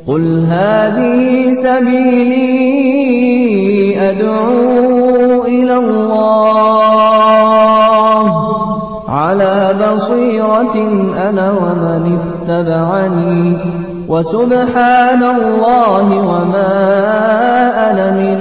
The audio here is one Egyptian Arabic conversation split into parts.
قل هذه سبيلي أدعو إلى الله على بصيرة أنا ومن اتبعني وسبحان الله وما أنا من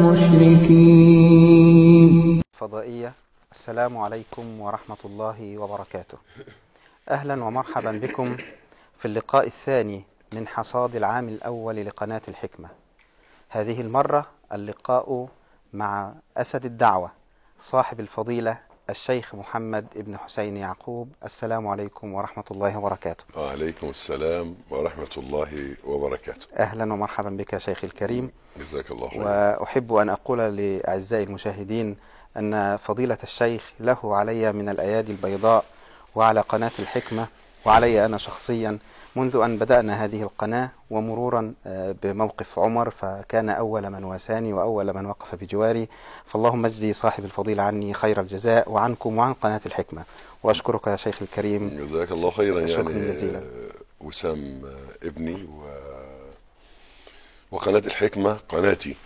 المشركين فضائية السلام عليكم ورحمة الله وبركاته أهلا ومرحبا بكم في اللقاء الثاني من حصاد العام الأول لقناة الحكمة هذه المرة اللقاء مع أسد الدعوة صاحب الفضيلة الشيخ محمد ابن حسين يعقوب السلام عليكم ورحمة الله وبركاته وعليكم السلام ورحمة الله وبركاته أهلا ومرحبا بك يا شيخي الكريم جزاك الله خير وأحب أن أقول لأعزائي المشاهدين أن فضيلة الشيخ له علي من الأيادي البيضاء وعلى قناة الحكمة وعلي أنا شخصيا منذ أن بدأنا هذه القناة ومرورا آه، بموقف عمر فكان أول من واساني وأول من وقف بجواري فاللهم اجزي صاحب الفضيلة عني خير الجزاء وعنكم وعن قناة الحكمة وأشكرك يا شيخ الكريم جزاك الله خيرا شكراً يعني جزيلاً. آه، وسام آه، ابني و وقناة الحكمة قناتي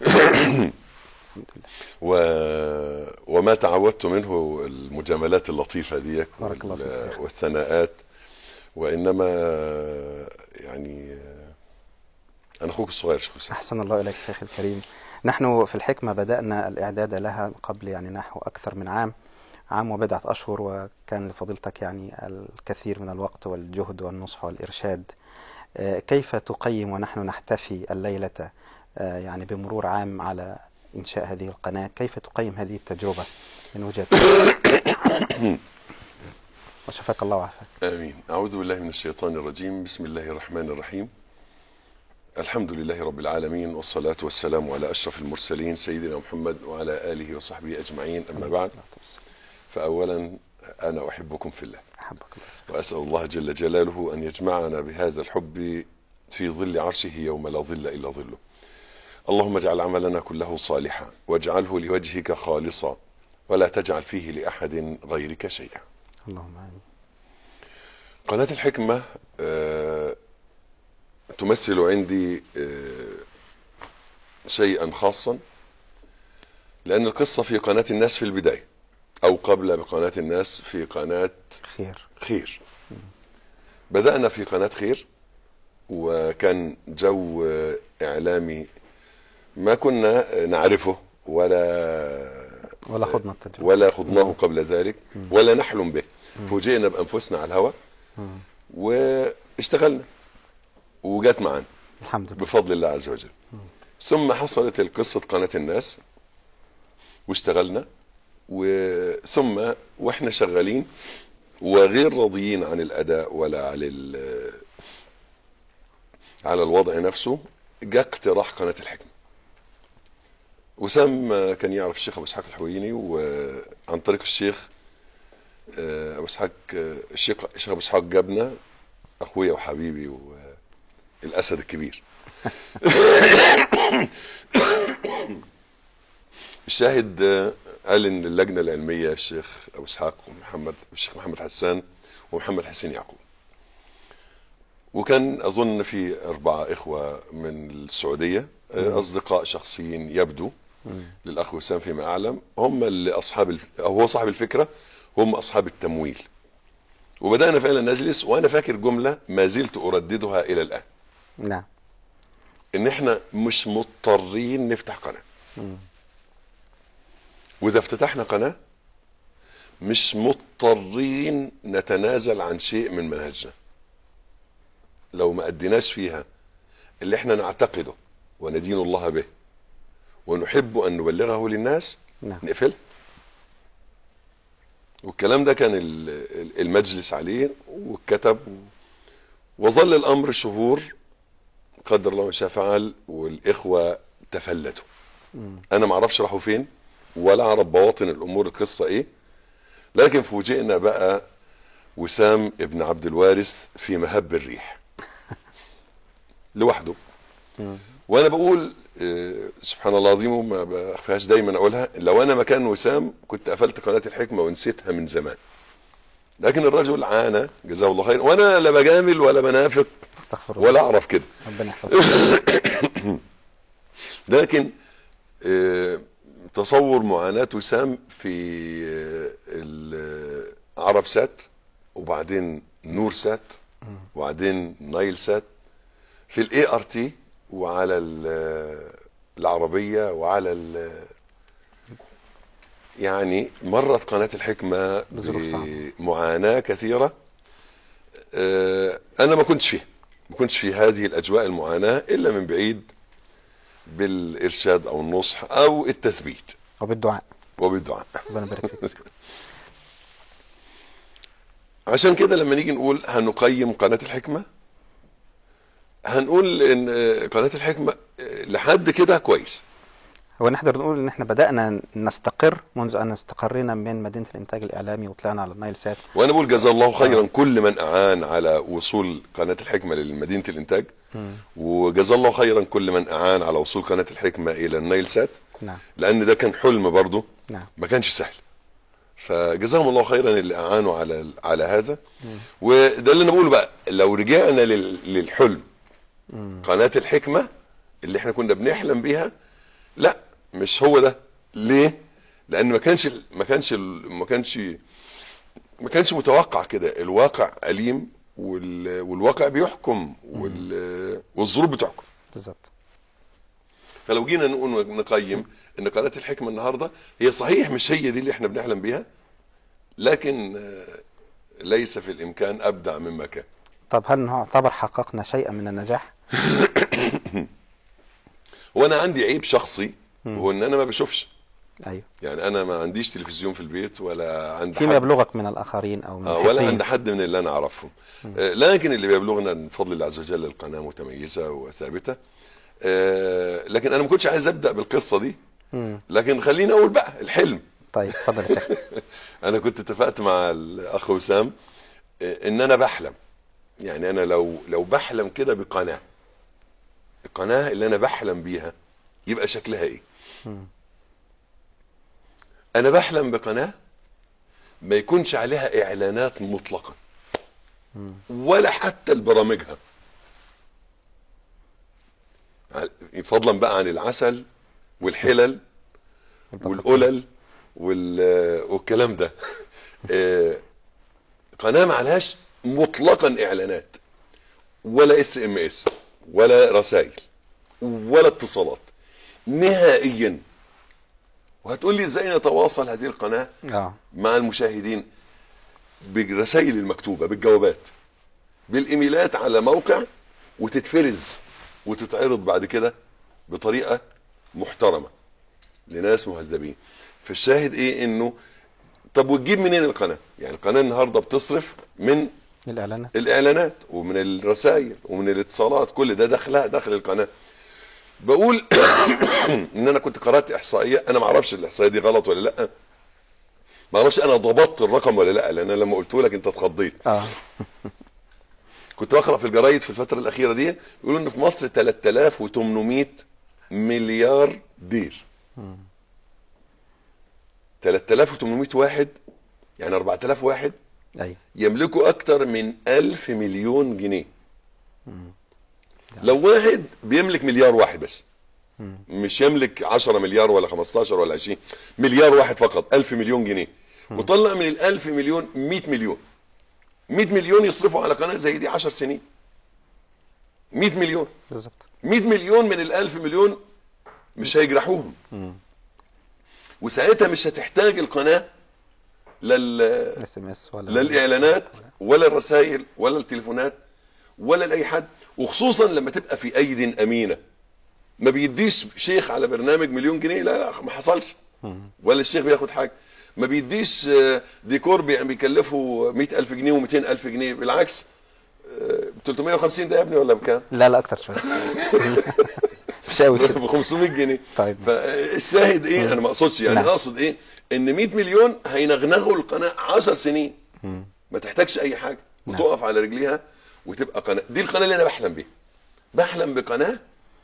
و... وما تعودت منه المجاملات اللطيفة دي بارك الله فيك. والثناءات وإنما يعني أنا أخوك الصغير شيخ حسين أحسن الله إليك شيخ الكريم نحن في الحكمة بدأنا الإعداد لها قبل يعني نحو أكثر من عام عام وبضعة أشهر وكان لفضيلتك يعني الكثير من الوقت والجهد والنصح والإرشاد آه، كيف تقيم ونحن نحتفي الليلة آه، يعني بمرور عام على إنشاء هذه القناة كيف تقيم هذه التجربة من وجهة نظرك؟ وشفاك الله وعافاك آمين أعوذ بالله من الشيطان الرجيم بسم الله الرحمن الرحيم الحمد لله رب العالمين والصلاة والسلام على أشرف المرسلين سيدنا محمد وعلى آله وصحبه أجمعين أما بعد فأولا أنا أحبكم في الله أحبك الله وأسأل الله جل جلاله أن يجمعنا بهذا الحب في ظل عرشه يوم لا ظل إلا ظله اللهم اجعل عملنا كله صالحا واجعله لوجهك خالصا ولا تجعل فيه لأحد غيرك شيئا اللهم آمين قناة الحكمة آه، تمثل عندي آه، شيئا خاصا لأن القصة في قناة الناس في البداية أو قبل بقناة الناس في قناة خير خير بدأنا في قناة خير وكان جو آه، إعلامي ما كنا نعرفه ولا ولا خضنا التجربة ولا خضناه قبل ذلك ولا نحلم به فوجئنا بأنفسنا على الهواء واشتغلنا وجات معانا الحمد لله بفضل الله عز وجل ثم حصلت القصة قناة الناس واشتغلنا وثم واحنا شغالين وغير راضيين عن الاداء ولا على ال- على الوضع نفسه جاء اقتراح قناه الحكمه وسام كان يعرف الشيخ ابو اسحاق الحويني وعن طريق الشيخ آه، ابو اسحاق آه، الشيخ الشيخ ابو اسحاق جابنا اخويا وحبيبي والاسد الكبير الشاهد آه، قال ان اللجنه العلميه الشيخ ابو اسحاق ومحمد الشيخ محمد حسان ومحمد حسين يعقوب وكان اظن في اربعه اخوه من السعوديه آه، اصدقاء شخصيين يبدو للاخ وسام فيما اعلم هم اللي اصحاب الف... او هو صاحب الفكره هم اصحاب التمويل وبدانا فعلا نجلس وانا فاكر جمله ما زلت ارددها الى الان نعم ان احنا مش مضطرين نفتح قناه واذا افتتحنا قناه مش مضطرين نتنازل عن شيء من منهجنا لو ما اديناش فيها اللي احنا نعتقده وندين الله به ونحب ان نبلغه للناس نعم. نقفلها والكلام ده كان ال- ال- المجلس عليه واتكتب وظل الامر شهور قدر الله ما شاء فعل والاخوه تفلتوا انا ما اعرفش راحوا فين ولا اعرف بواطن الامور القصه ايه لكن فوجئنا بقى وسام ابن عبد الوارث في مهب الريح لوحده وانا بقول آه، سبحان الله العظيم وما بخفيهاش دايما اقولها لو انا مكان وسام كنت قفلت قناه الحكمه ونسيتها من زمان لكن الرجل عانى جزاه الله خير وانا لا بجامل ولا بنافق استغفر الله ولا اعرف كده ربنا يحفظك لكن آه، تصور معاناة وسام في آه، ال- عرب سات وبعدين نور سات وبعدين نايل سات في الاي ار تي وعلى ال- العربية وعلى ال- يعني مرت قناة الحكمة بظروف صعبة. بمعاناة كثيرة آه، أنا ما كنتش فيها ما كنتش في هذه الأجواء المعاناة إلا من بعيد بالإرشاد أو النصح أو التثبيت وبالدعاء وبالدعاء ربنا يبارك فيك عشان كده لما نيجي نقول هنقيم قناة الحكمة هنقول ان آه، قناة الحكمة آه، لحد كده كويس هو نقدر نقول ان احنا بدأنا نستقر منذ ان استقرينا من مدينة الانتاج الاعلامي وطلعنا على النايل سات وانا بقول جزا الله خيرا كل من اعان على وصول قناة الحكمة لمدينة الانتاج وجزا الله خيرا كل من اعان على وصول قناة الحكمة الى النايل سات نعم لان ده كان حلم برضه نعم ما كانش سهل فجزاهم الله خيرا اللي اعانوا على على هذا وده اللي انا بقوله بقى لو رجعنا لل- للحلم قناة الحكمة اللي احنا كنا بنحلم بيها لا مش هو ده ليه لان ما كانش ما كانش ما كانش ما كانش متوقع كده الواقع أليم وال- والواقع بيحكم وال- والظروف بتحكم بالظبط فلو جينا نقول نقيم ان قناه الحكمه النهارده هي صحيح مش هي دي اللي احنا بنحلم بيها لكن آه، ليس في الامكان ابدع مما كان طب هل نعتبر حققنا شيئا من النجاح؟ وانا عندي عيب شخصي هو ان انا ما بشوفش ايوه يعني انا ما عنديش تلفزيون في البيت ولا عندي فيما حد يبلغك من الاخرين او من آه، ولا المحيطين. عند حد من اللي انا اعرفهم آه، لكن اللي بيبلغنا من فضل الله عز وجل القناه متميزه وثابته آه، لكن انا ما كنتش عايز ابدا بالقصه دي لكن خليني اقول بقى الحلم طيب اتفضل يا شيخ انا كنت اتفقت مع الاخ وسام آه، ان انا بحلم يعني انا لو لو بحلم كده بقناه القناه اللي انا بحلم بيها يبقى شكلها ايه انا بحلم بقناه ما يكونش عليها اعلانات مطلقا ولا حتى لبرامجها عل- فضلا بقى عن العسل والحلل والقلل وال- والكلام ده آه، قناه ما عليهاش مطلقا اعلانات ولا اس ام اس ولا رسائل ولا اتصالات نهائيا وهتقول لي ازاي نتواصل هذه القناه اه مع المشاهدين بالرسائل المكتوبه بالجوابات بالايميلات على موقع وتتفرز وتتعرض بعد كده بطريقه محترمه لناس مهذبين فالشاهد ايه انه طب وتجيب منين القناه يعني القناه النهارده بتصرف من الاعلانات الاعلانات ومن الرسائل ومن الاتصالات كل ده دخلها داخل القناه بقول ان انا كنت قرات احصائيه انا ما اعرفش الاحصائيه دي غلط ولا لا ما اعرفش انا ضبطت الرقم ولا لا لان انا لما قلته لك انت اتخضيت اه كنت بقرا في الجرايد في الفتره الاخيره دي بيقولوا ان في مصر 3800 مليار دير 3800 واحد يعني 4000 واحد ايوه يملكوا اكتر من ألف مليون جنيه لو واحد بيملك مليار واحد بس مش يملك 10 مليار ولا 15 ولا 20 مليار واحد فقط ألف مليون جنيه وطلع من الألف مليون 100 مليون 100 مليون يصرفوا على قناة زي دي 10 سنين 100 مليون بالظبط 100 مليون من الألف مليون مش هيجرحوهم وساعتها مش هتحتاج القناة لل اس ام اس ولا لا الاعلانات ولا الرسائل ولا التليفونات ولا لاي حد وخصوصا لما تبقى في ايد امينه ما بيديش شيخ على برنامج مليون جنيه لا لا ما حصلش ولا الشيخ بياخد حاجه ما بيديش آه، ديكور بي- بيكلفه 100000 جنيه و200000 جنيه بالعكس آه، 350 ده يا ابني ولا بكام؟ لا لا اكتر شويه مش قوي كده ب 500 جنيه طيب. فالشاهد ايه انا ما اقصدش يعني نعم. اقصد ايه ان 100 مليون هينغنغوا القناه 10 سنين ما تحتاجش اي حاجه وتقف على رجليها وتبقى قناه دي القناه اللي انا بحلم بيها بحلم بقناه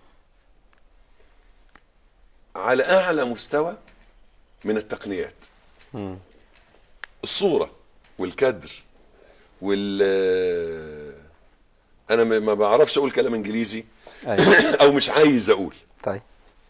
على اعلى مستوى من التقنيات الصوره والكادر وال انا ما ما بعرفش اقول كلام انجليزي ايوه او مش عايز اقول طيب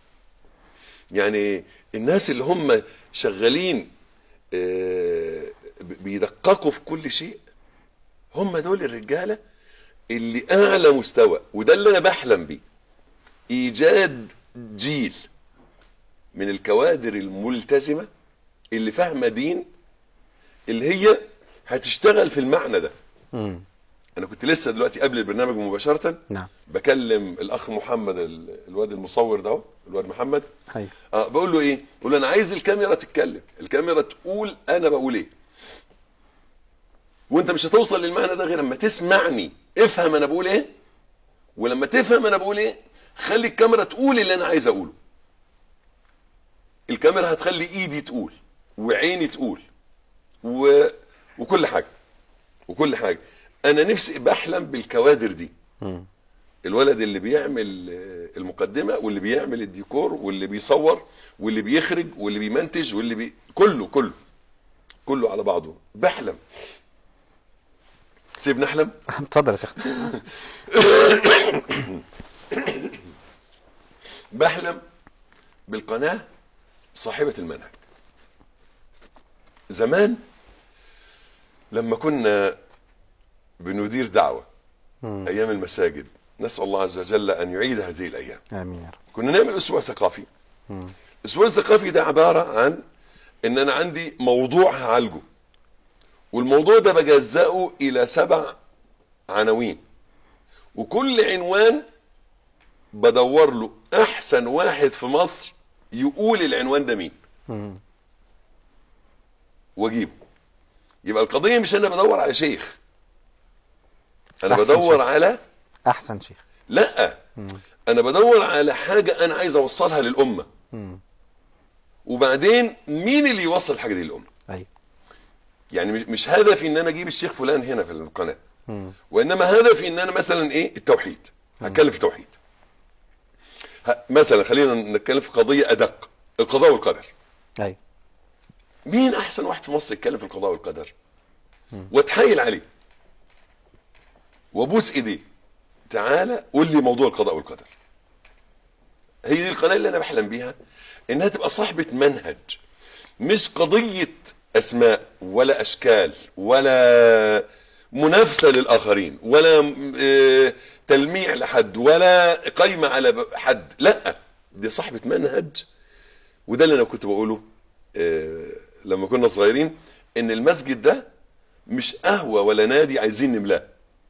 يعني الناس اللي هم شغالين آه، بيدققوا في كل شيء هم دول الرجاله اللي اعلى مستوى وده اللي انا بحلم بيه ايجاد جيل من الكوادر الملتزمه اللي فاهمه دين اللي هي هتشتغل في المعنى ده مم. انا كنت لسه دلوقتي قبل البرنامج مباشره نعم بكلم الاخ محمد ال- الواد المصور ده اهو، الواد محمد ايوه اه بقول له ايه؟ بقول له انا عايز الكاميرا تتكلم، الكاميرا تقول انا بقول ايه. وانت مش هتوصل للمعنى ده غير لما تسمعني، افهم انا بقول ايه؟ ولما تفهم انا بقول ايه؟ خلي الكاميرا تقول اللي انا عايز اقوله. الكاميرا هتخلي ايدي تقول وعيني تقول و... وكل حاجه وكل حاجه انا نفسي بحلم بالكوادر دي الولد اللي بيعمل آه، المقدمه واللي بيعمل الديكور واللي بيصور واللي بيخرج واللي بيمنتج واللي بي... كله كله كله على بعضه بحلم سيبنا احلم اتفضل يا شيخ بحلم بالقناه صاحبه المنهج زمان لما كنا بندير دعوه ايام المساجد نسال الله عز وجل ان يعيد هذه الايام امين يا رب كنا نعمل اسبوع ثقافي الاسبوع الثقافي ده عباره عن ان انا عندي موضوع هعالجه والموضوع ده بجزأه الى سبع عناوين وكل عنوان بدور له احسن واحد في مصر يقول العنوان ده مين واجيبه يبقى القضيه مش انا بدور على شيخ انا أحسن بدور شيخ. على احسن شيخ لا انا بدور على حاجه انا عايز اوصلها للامه وبعدين مين اللي يوصل الحاجه دي للامه ايوه يعني مش- مش هدفي ان انا اجيب الشيخ فلان هنا في القناه وانما هدفي ان انا مثلا ايه التوحيد هتكلم في التوحيد ه- مثلا خلينا نتكلم في قضيه ادق القضاء والقدر ايوه مين احسن واحد في مصر يتكلم في القضاء والقدر واتحايل عليه وابوس ايديه تعالى قول لي موضوع القضاء والقدر هي دي القناه اللي انا بحلم بيها انها تبقى صاحبه منهج مش قضيه اسماء ولا اشكال ولا منافسه للاخرين ولا م- آه، تلميع لحد ولا قايمه على ب- حد لا دي صاحبه منهج وده اللي انا كنت بقوله آه، لما كنا صغيرين ان المسجد ده مش قهوه ولا نادي عايزين نملاه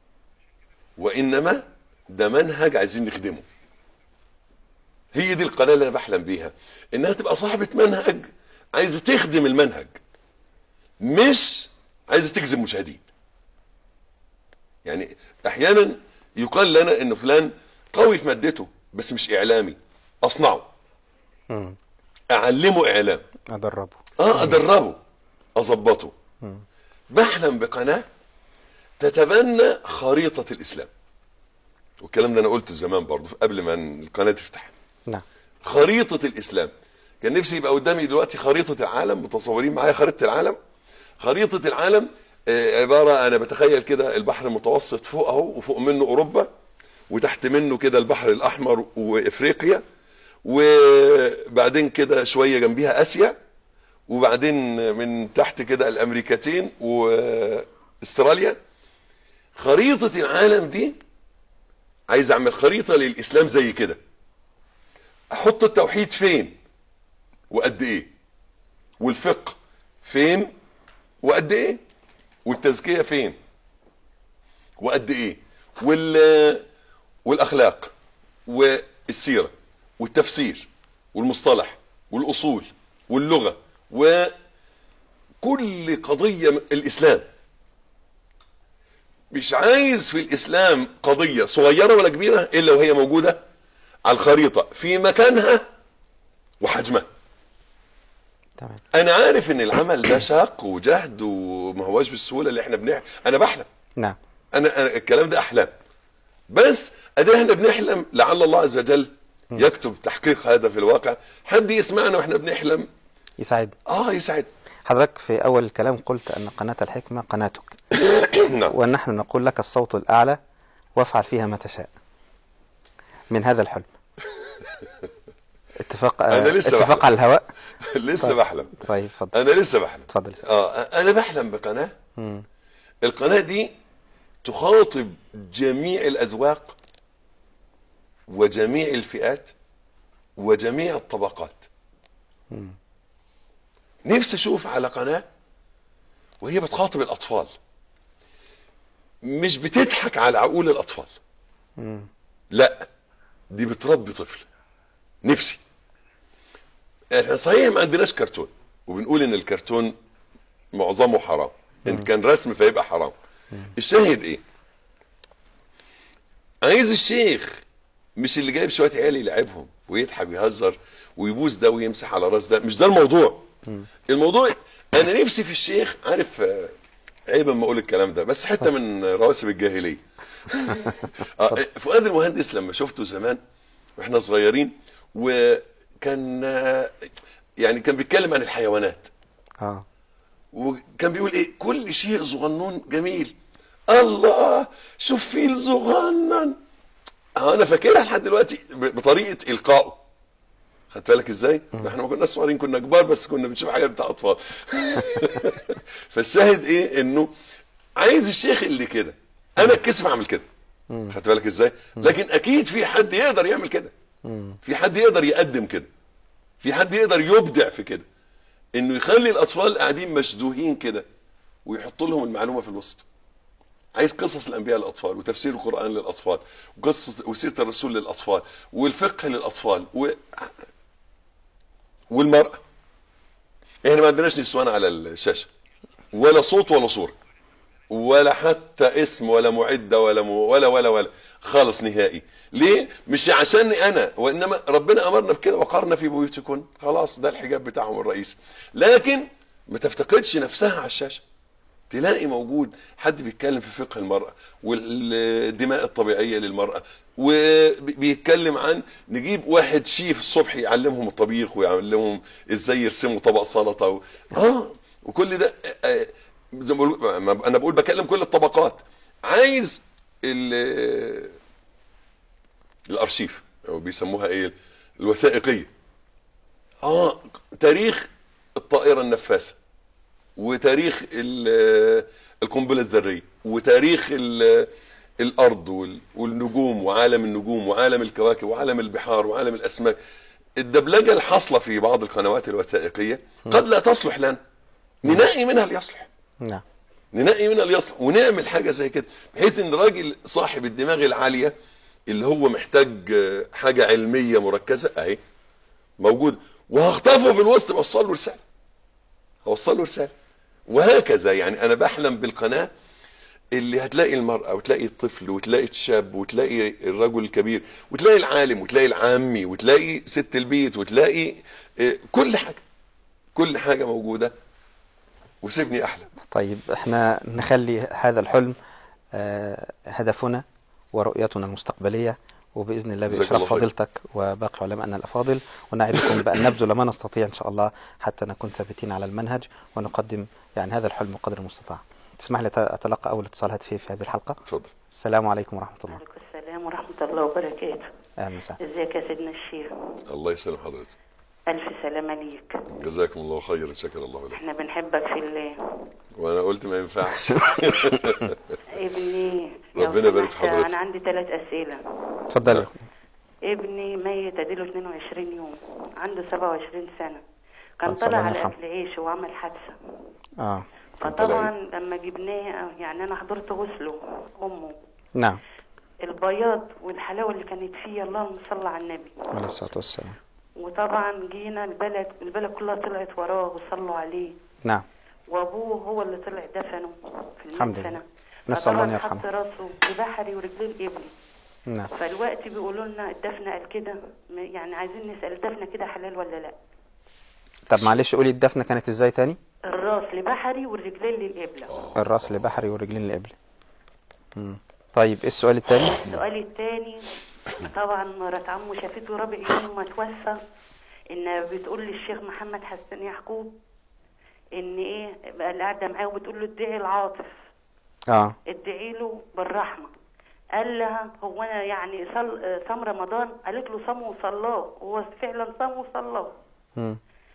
وانما ده منهج عايزين نخدمه هي دي القناه اللي انا بحلم بيها انها تبقى صاحبه منهج عايزه تخدم المنهج مش عايزه تجذب مشاهدين يعني احيانا يقال لنا ان فلان قوي في مادته بس مش اعلامي اصنعه اعلمه اعلام ادربه اه ادربه اظبطه بحلم بقناه تتبنى خريطه الاسلام والكلام ده انا قلته زمان برضه قبل ما القناه تفتح نعم خريطه الاسلام كان نفسي يبقى قدامي دلوقتي خريطه العالم متصورين معايا خريطه العالم خريطه العالم آه، عباره انا بتخيل كده البحر المتوسط فوق اهو وفوق منه اوروبا وتحت منه كده البحر الاحمر وافريقيا وبعدين كده شويه جنبيها اسيا وبعدين من تحت كده الامريكتين واستراليا خريطه العالم دي عايز اعمل خريطه للاسلام زي كده احط التوحيد فين وقد ايه والفقه فين وقد ايه والتزكيه فين وقد ايه وال والاخلاق والسيره والتفسير والمصطلح والاصول واللغه وكل قضيه من الاسلام مش عايز في الاسلام قضيه صغيره ولا كبيره الا وهي موجوده على الخريطه في مكانها وحجمها تمام انا عارف ان العمل ده شاق وجهد وما هواش بالسهوله اللي احنا بنحلم انا بحلم نعم انا, أنا الكلام ده احلام بس ادي احنا بنحلم لعل الله عز وجل يكتب تحقيق هذا في الواقع حد يسمعنا واحنا بنحلم يسعد اه يسعد حضرتك في اول الكلام قلت ان قناه الحكمه قناتك نعم ونحن نقول لك الصوت الأعلى وافعل فيها ما تشاء من هذا الحلم اتفاق أنا لسه اتفاق بحلم. على الهواء لسه طيب. بحلم طيب اتفضل انا لسه بحلم اتفضل اه انا بحلم بقناه مم. القناه دي تخاطب جميع الاذواق وجميع الفئات وجميع الطبقات نفسي اشوف على قناه وهي بتخاطب الاطفال مش بتضحك على عقول الاطفال لا دي بتربي طفل نفسي احنا صحيح ما عندناش كرتون وبنقول ان الكرتون معظمه حرام ان كان رسم فيبقى حرام الشاهد ايه عايز الشيخ مش اللي جايب شويه عيال يلعبهم ويضحك ويهزر ويبوس ده ويمسح على راس ده مش ده الموضوع الموضوع انا نفسي في الشيخ عارف آه، عيب اما اقول الكلام ده بس حته من رواسب الجاهليه آه، فؤاد المهندس لما شفته زمان واحنا صغيرين وكان آه، يعني كان بيتكلم عن الحيوانات اه وكان بيقول ايه كل شيء صغنون جميل الله شوف فيل صغنن اه انا فاكرها لحد دلوقتي ب- بطريقه القائه خدت بالك ازاي؟ ما احنا ما كناش صغيرين كنا كبار بس كنا بنشوف حاجات بتاع اطفال فالشاهد ايه انه عايز الشيخ اللي كده انا اتكسف اعمل كده خدت بالك ازاي؟ لكن اكيد في حد يقدر يعمل كده في حد يقدر يقدم كده في حد يقدر يبدع في كده انه يخلي الاطفال قاعدين مشدوهين كده ويحط لهم المعلومه في الوسط عايز قصص الانبياء للاطفال وتفسير القران للاطفال وقصه وسيره الرسول للاطفال والفقه للاطفال و... والمراه احنا ما عندناش نسوان على الشاشه ولا صوت ولا صوره ولا حتى اسم ولا معده ولا م... ولا ولا ولا خالص نهائي ليه مش عشاني انا وانما ربنا امرنا بكده وقرنا في بيوتكن خلاص ده الحجاب بتاعهم الرئيسي لكن ما تفتقدش نفسها على الشاشه تلاقي موجود حد بيتكلم في فقه المرأة والدماء الطبيعية للمرأة وبيتكلم عن نجيب واحد شيف الصبح يعلمهم الطبيخ ويعلمهم ازاي يرسموا طبق سلطة و... اه وكل ده آه، زي ما بقول ما- انا بقول بكلم كل الطبقات عايز ال- الارشيف او بيسموها ايه الوثائقية اه تاريخ الطائرة النفاثة وتاريخ ال- القنبله الذريه وتاريخ ال- الارض وال- والنجوم وعالم النجوم وعالم الكواكب وعالم البحار وعالم الاسماك الدبلجه الحاصله في بعض القنوات الوثائقيه قد لا تصلح لنا ننقي منها اللي يصلح نعم ننقي منها اللي يصلح ونعمل حاجه زي كده بحيث ان الراجل صاحب الدماغ العاليه اللي هو محتاج آه، حاجه علميه مركزه اهي موجود وهخطفه في الوسط اوصل له رساله اوصل له رساله وهكذا يعني انا بحلم بالقناه اللي هتلاقي المرأة وتلاقي الطفل وتلاقي الشاب وتلاقي الرجل الكبير وتلاقي العالم وتلاقي العامي وتلاقي ست البيت وتلاقي آه، كل حاجة كل حاجة موجودة وسيبني أحلم طيب احنا نخلي هذا الحلم آه، هدفنا ورؤيتنا المستقبلية وبإذن الله جزاك بإشراف الله خير. فضيلتك وباقي علمائنا الأفاضل ونعدكم بأن نبذل ما نستطيع إن شاء الله حتى نكون ثابتين على المنهج ونقدم يعني هذا الحلم قدر المستطاع تسمح لي أتلقى أول اتصال هاتفي في هذه الحلقة اتفضل السلام عليكم ورحمة الله وعليكم السلام ورحمة الله وبركاته أهلا وسهلا ازيك يا سيدنا الشيخ الله يسلم حضرتك ألف سلامة ليك جزاكم الله خيرا شكر الله لك احنا بنحبك في الله وانا قلت ما ينفعش ابني لو ربنا يبارك في سمحت، حضرتك. أنا عندي ثلاث أسئلة تفضلي ابني ميت أديله 22 يوم عنده 27 سنة كان الله طلع على يرحمه. أكل عيش وعمل حادثة آه كان طالع فطبعا لما جبناه يعني أنا حضرت غسله أمه نعم البياض والحلاوة اللي كانت فيه اللهم صل على النبي عليه الصلاة والسلام وطبعا جينا البلد البلد كلها طلعت وراه وصلوا عليه نعم وابوه هو اللي طلع دفنه في الحمد المدفنه لله. نسأل الله أن فطبعاً يرحمه. حط راسه ببحري ورجليه الابلي نعم فالوقت بيقولوا لنا الدفنه قال كده م- يعني عايزين نسال الدفنه كده حلال ولا لا طب معلش قولي الدفنة كانت إزاي تاني الراس لبحري والرجلين للقبله الراس لبحري والرجلين لقبل مم. طيب إيه السؤال الثاني السؤال الثاني طبعا مرات عمه شافته رابع يوم ما توفى ان بتقول للشيخ محمد حسن يعقوب ان ايه بقى اللي قاعده معاه وبتقول له ادعي العاطف اه ادعي له بالرحمه قال لها هو انا يعني صل... آه، صام رمضان قالت له صام وصلاه هو فعلا صام وصلاه مم.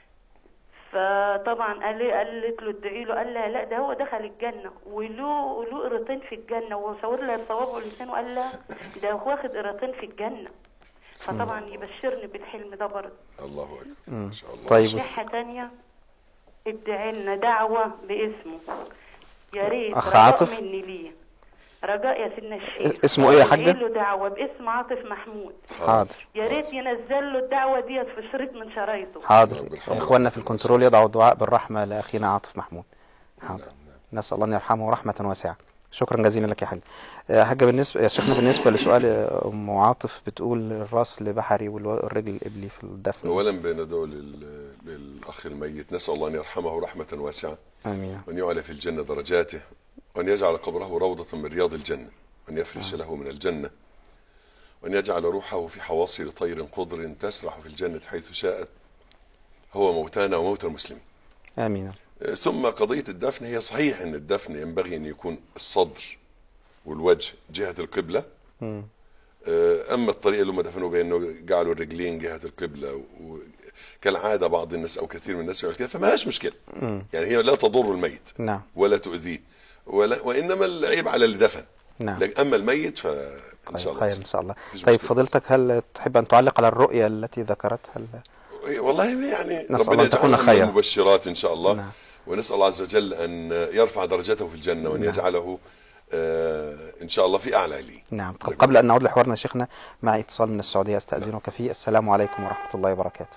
فطبعا قال لي قالت له ادعي له قال لها لا ده هو دخل الجنه وله له قرتين في الجنه وصور لها صوابعه ولسانه قال لها ده هو واخد قرتين في الجنه فطبعا يبشرني بالحلم ده برضه الله اكبر ما شاء الله طيب ناحيه تانية ادعي لنا دعوه باسمه يا ريت أخ رجاء عاطف؟ مني ليه رجاء يا سيدنا الشيخ اسمه إيه يا حاجة؟ ادعي له دعوه باسم عاطف محمود حاضر يا ريت ينزل له الدعوه ديت في شريط من شرايطه حاضر رب يرحمه. اخواننا في الكنترول يضعوا الدعاء بالرحمه لاخينا عاطف محمود حاضر نسال الله ان يرحمه رحمه واسعه شكرا جزيلا لك يا حاج آه، حاجه بالنسبه يا شيخنا بالنسبه لسؤال آه، ام عاطف بتقول الراس لبحري والرجل الابلي في الدفن اولا بندعو لل- للاخ الميت نسال الله ان يرحمه رحمه واسعه امين وان يعلى في الجنه درجاته وان يجعل قبره روضه من رياض الجنه وان يفرش له من الجنه وان يجعل روحه في حواصل طير قدر تسرح في الجنه حيث شاءت هو موتانا وموتى المسلمين امين ثم قضية الدفن هي صحيح أن الدفن ينبغي أن يكون الصدر والوجه جهة القبلة مم. آه، أما الطريقة اللي هم دفنوا بها أنه جعلوا الرجلين جهة القبلة و- كالعادة بعض الناس أو كثير من الناس يعمل كده فما هيش مشكلة يعني هي لا تضر الميت نعم ولا تؤذيه ولا وإنما العيب على اللي دفن نعم. لكن أما الميت فإن شاء طيب خير الله ان شاء الله مفيش طيب مشكلة. فضيلتك هل تحب ان تعلق على الرؤيه التي ذكرتها ال- والله يعني نسأل ربنا الله أن تكون يجعلنا من خير. المبشرات ان شاء الله نعم. ونسال الله عز وجل ان يرفع درجته في الجنه وان يجعله آه ان شاء الله في اعلى عليه نعم طب قبل ان نعود لحوارنا يا شيخنا مع اتصال من السعوديه استاذنك فيه السلام عليكم ورحمه الله وبركاته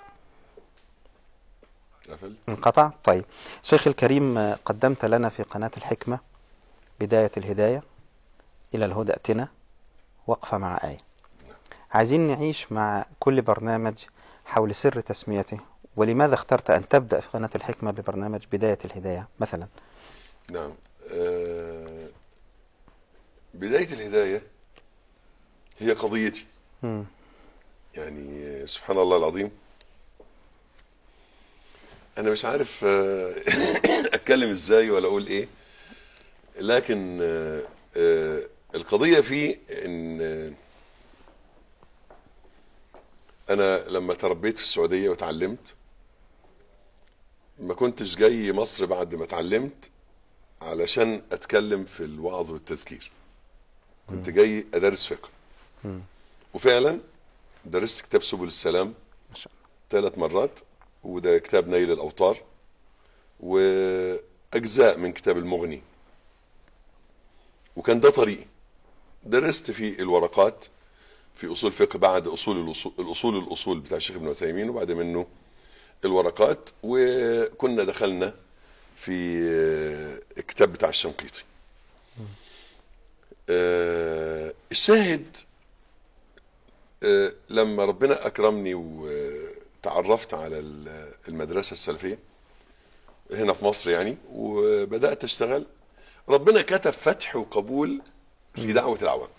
قفل انقطع طيب شيخ الكريم آه، قدمت لنا في قناة الحكمة بداية الهداية إلى الهدى ائتنا وقفة مع آية عايزين نعيش مع كل برنامج حول سر تسميته ولماذا اخترت أن تبدأ في قناة الحكمة ببرنامج بداية الهداية مثلا نعم آه بدايه الهدايه هي قضيتي مم. يعني آه، سبحان الله العظيم انا مش عارف آه، اتكلم ازاي ولا اقول ايه لكن آه، آه، القضيه في ان آه، انا لما تربيت في السعوديه وتعلمت ما كنتش جاي مصر بعد ما اتعلمت علشان اتكلم في الوعظ والتذكير كنت جاي ادرس فقه وفعلا درست كتاب سبل السلام ما شاء الله ثلاث مرات وده كتاب نيل الأوطار وأجزاء من كتاب المغني وكان ده طريقي درست في الورقات في أصول فقه بعد أصول الأصول, الأصول الأصول بتاع الشيخ ابن عثيمين وبعد منه الورقات وكنا دخلنا في الكتاب بتاع الشنقيطي آه، الشاهد آه، لما ربنا اكرمني وتعرفت على ال- المدرسه السلفيه هنا في مصر يعني وبدات اشتغل ربنا كتب فتح وقبول في دعوه العوام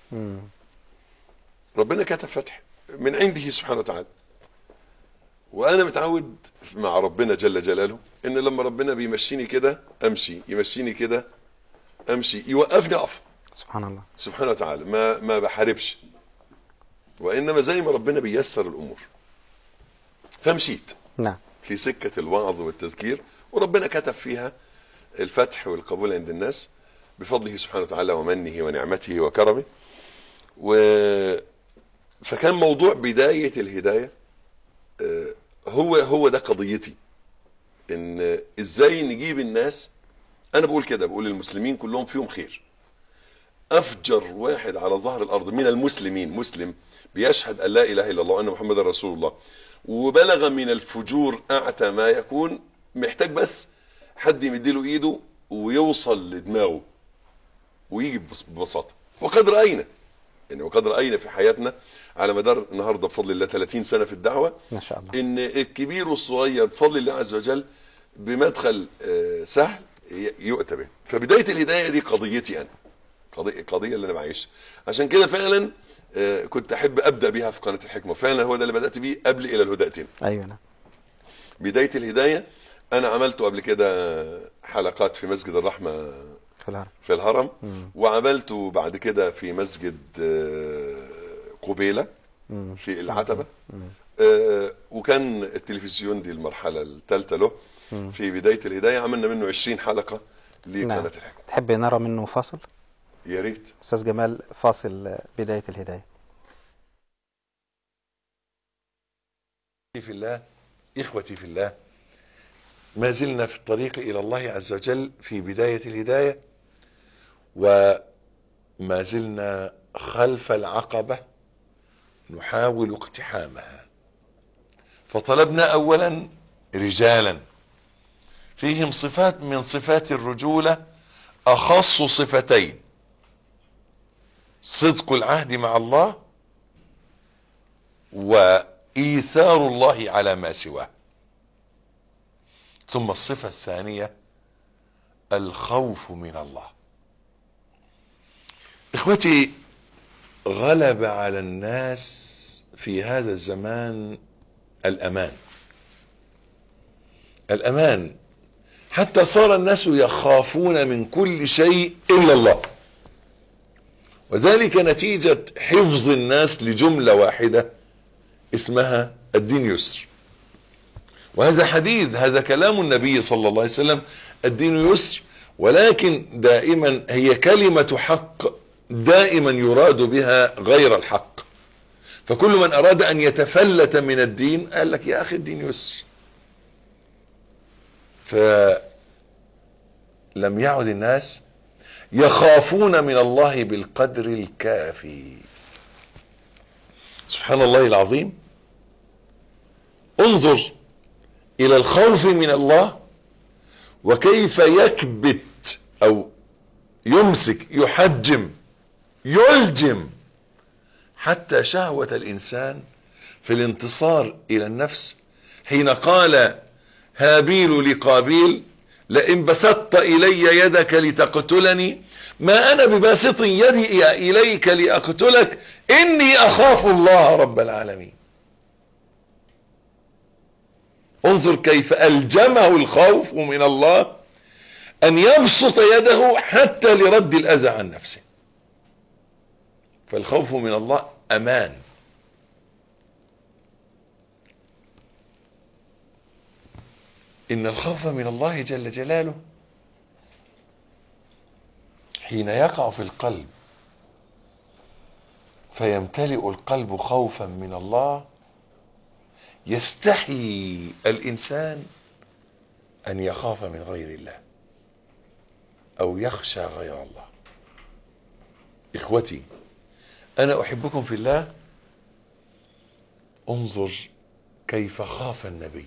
ربنا كتب فتح من عنده سبحانه وتعالى وانا متعود مع ربنا جل جلاله ان لما ربنا بيمشيني كده امشي يمشيني كده امشي يوقفني اقف سبحان الله سبحانه وتعالى ما ما بحاربش وانما زي ما ربنا بيسر الامور فمشيت نعم في سكه الوعظ والتذكير وربنا كتب فيها الفتح والقبول عند الناس بفضله سبحانه وتعالى ومنه ونعمته وكرمه و فكان موضوع بدايه الهدايه آه، هو هو ده قضيتي ان ازاي نجيب الناس انا بقول كده بقول المسلمين كلهم فيهم خير افجر واحد على ظهر الارض من المسلمين مسلم بيشهد ان لا اله الا الله وان محمدا رسول الله وبلغ من الفجور اعتى ما يكون محتاج بس حد يمديله ايده ويوصل لدماغه ويجي ببس- ببساطه وقد راينا يعني وقد راينا في حياتنا على مدار النهارده بفضل الله 30 سنه في الدعوه ما شاء الله ان الكبير والصغير بفضل الله عز وجل بمدخل آه، سهل ي- يؤتى به فبدايه الهدايه دي قضيتي انا قضيه القضيه اللي انا بعيشها عشان كده فعلا آه، كنت احب ابدا بيها في قناه الحكمه فعلا هو ده اللي بدات بيه قبل الى الهداتين أيوة نعم بدايه الهدايه انا عملته قبل كده حلقات في مسجد الرحمه في في الهرم في الهرم وعملته بعد كده في مسجد آه، قبيلة في العتبة آه، وكان التلفزيون دي المرحلة الثالثة له في بداية الهداية عملنا منه 20 حلقة لقناة نعم الحكمة تحب نرى منه فاصل يا ريت استاذ جمال فاصل آه، بدايه الهدايه في الله إخوتي في الله ما زلنا في الطريق إلى الله عز وجل في بداية الهداية وما زلنا خلف العقبة نحاول اقتحامها فطلبنا أولا رجالا فيهم صفات من صفات الرجولة أخص صفتين صدق العهد مع الله وإيثار الله على ما سواه ثم الصفة الثانية الخوف من الله إخوتي غلب على الناس في هذا الزمان الأمان الأمان حتى صار الناس يخافون من كل شيء إلا الله وذلك نتيجة حفظ الناس لجملة واحدة اسمها الدين يسر وهذا حديث هذا كلام النبي صلى الله عليه وسلم الدين يسر ولكن دائما هي كلمة حق دائما يراد بها غير الحق فكل من أراد أن يتفلت من الدين قال لك يا أخي الدين يسر فلم يعد الناس يخافون من الله بالقدر الكافي سبحان الله العظيم انظر الى الخوف من الله وكيف يكبت او يمسك يحجم يلجم حتى شهوة الانسان في الانتصار الى النفس حين قال هابيل لقابيل لئن بسطت الي يدك لتقتلني ما انا بباسط يدي اليك لاقتلك اني اخاف الله رب العالمين انظر كيف الجمه الخوف من الله ان يبسط يده حتى لرد الاذى عن نفسه فالخوف من الله امان ان الخوف من الله جل جلاله حين يقع في القلب فيمتلئ القلب خوفا من الله يستحي الانسان ان يخاف من غير الله او يخشى غير الله اخوتي انا احبكم في الله انظر كيف خاف النبي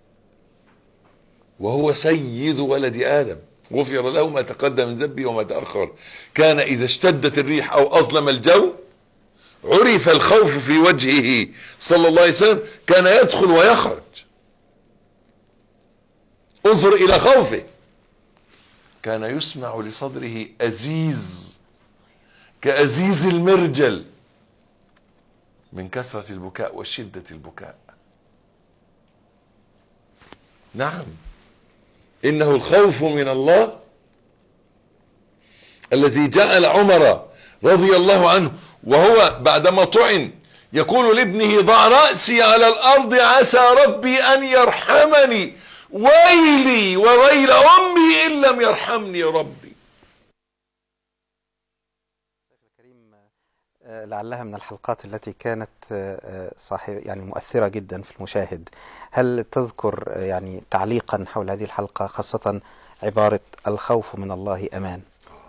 وهو سيد ولد ادم غفر له ما تقدم من ذنبه وما تاخر كان اذا اشتدت الريح او اظلم الجو عرف الخوف في وجهه صلى الله عليه وسلم كان يدخل ويخرج انظر الى خوفه كان يسمع لصدره ازيز كازيز المرجل من كثره البكاء وشده البكاء نعم انه الخوف من الله الذي جعل عمر رضي الله عنه وهو بعدما طعن يقول لابنه ضع راسي على الارض عسى ربي ان يرحمني ويلي وويل امي ان لم يرحمني ربي الكريم آه، لعلها من الحلقات التي كانت آه، آه، صاحب يعني مؤثرة جدا في المشاهد هل تذكر آه، يعني تعليقا حول هذه الحلقة خاصة عبارة الخوف من الله أمان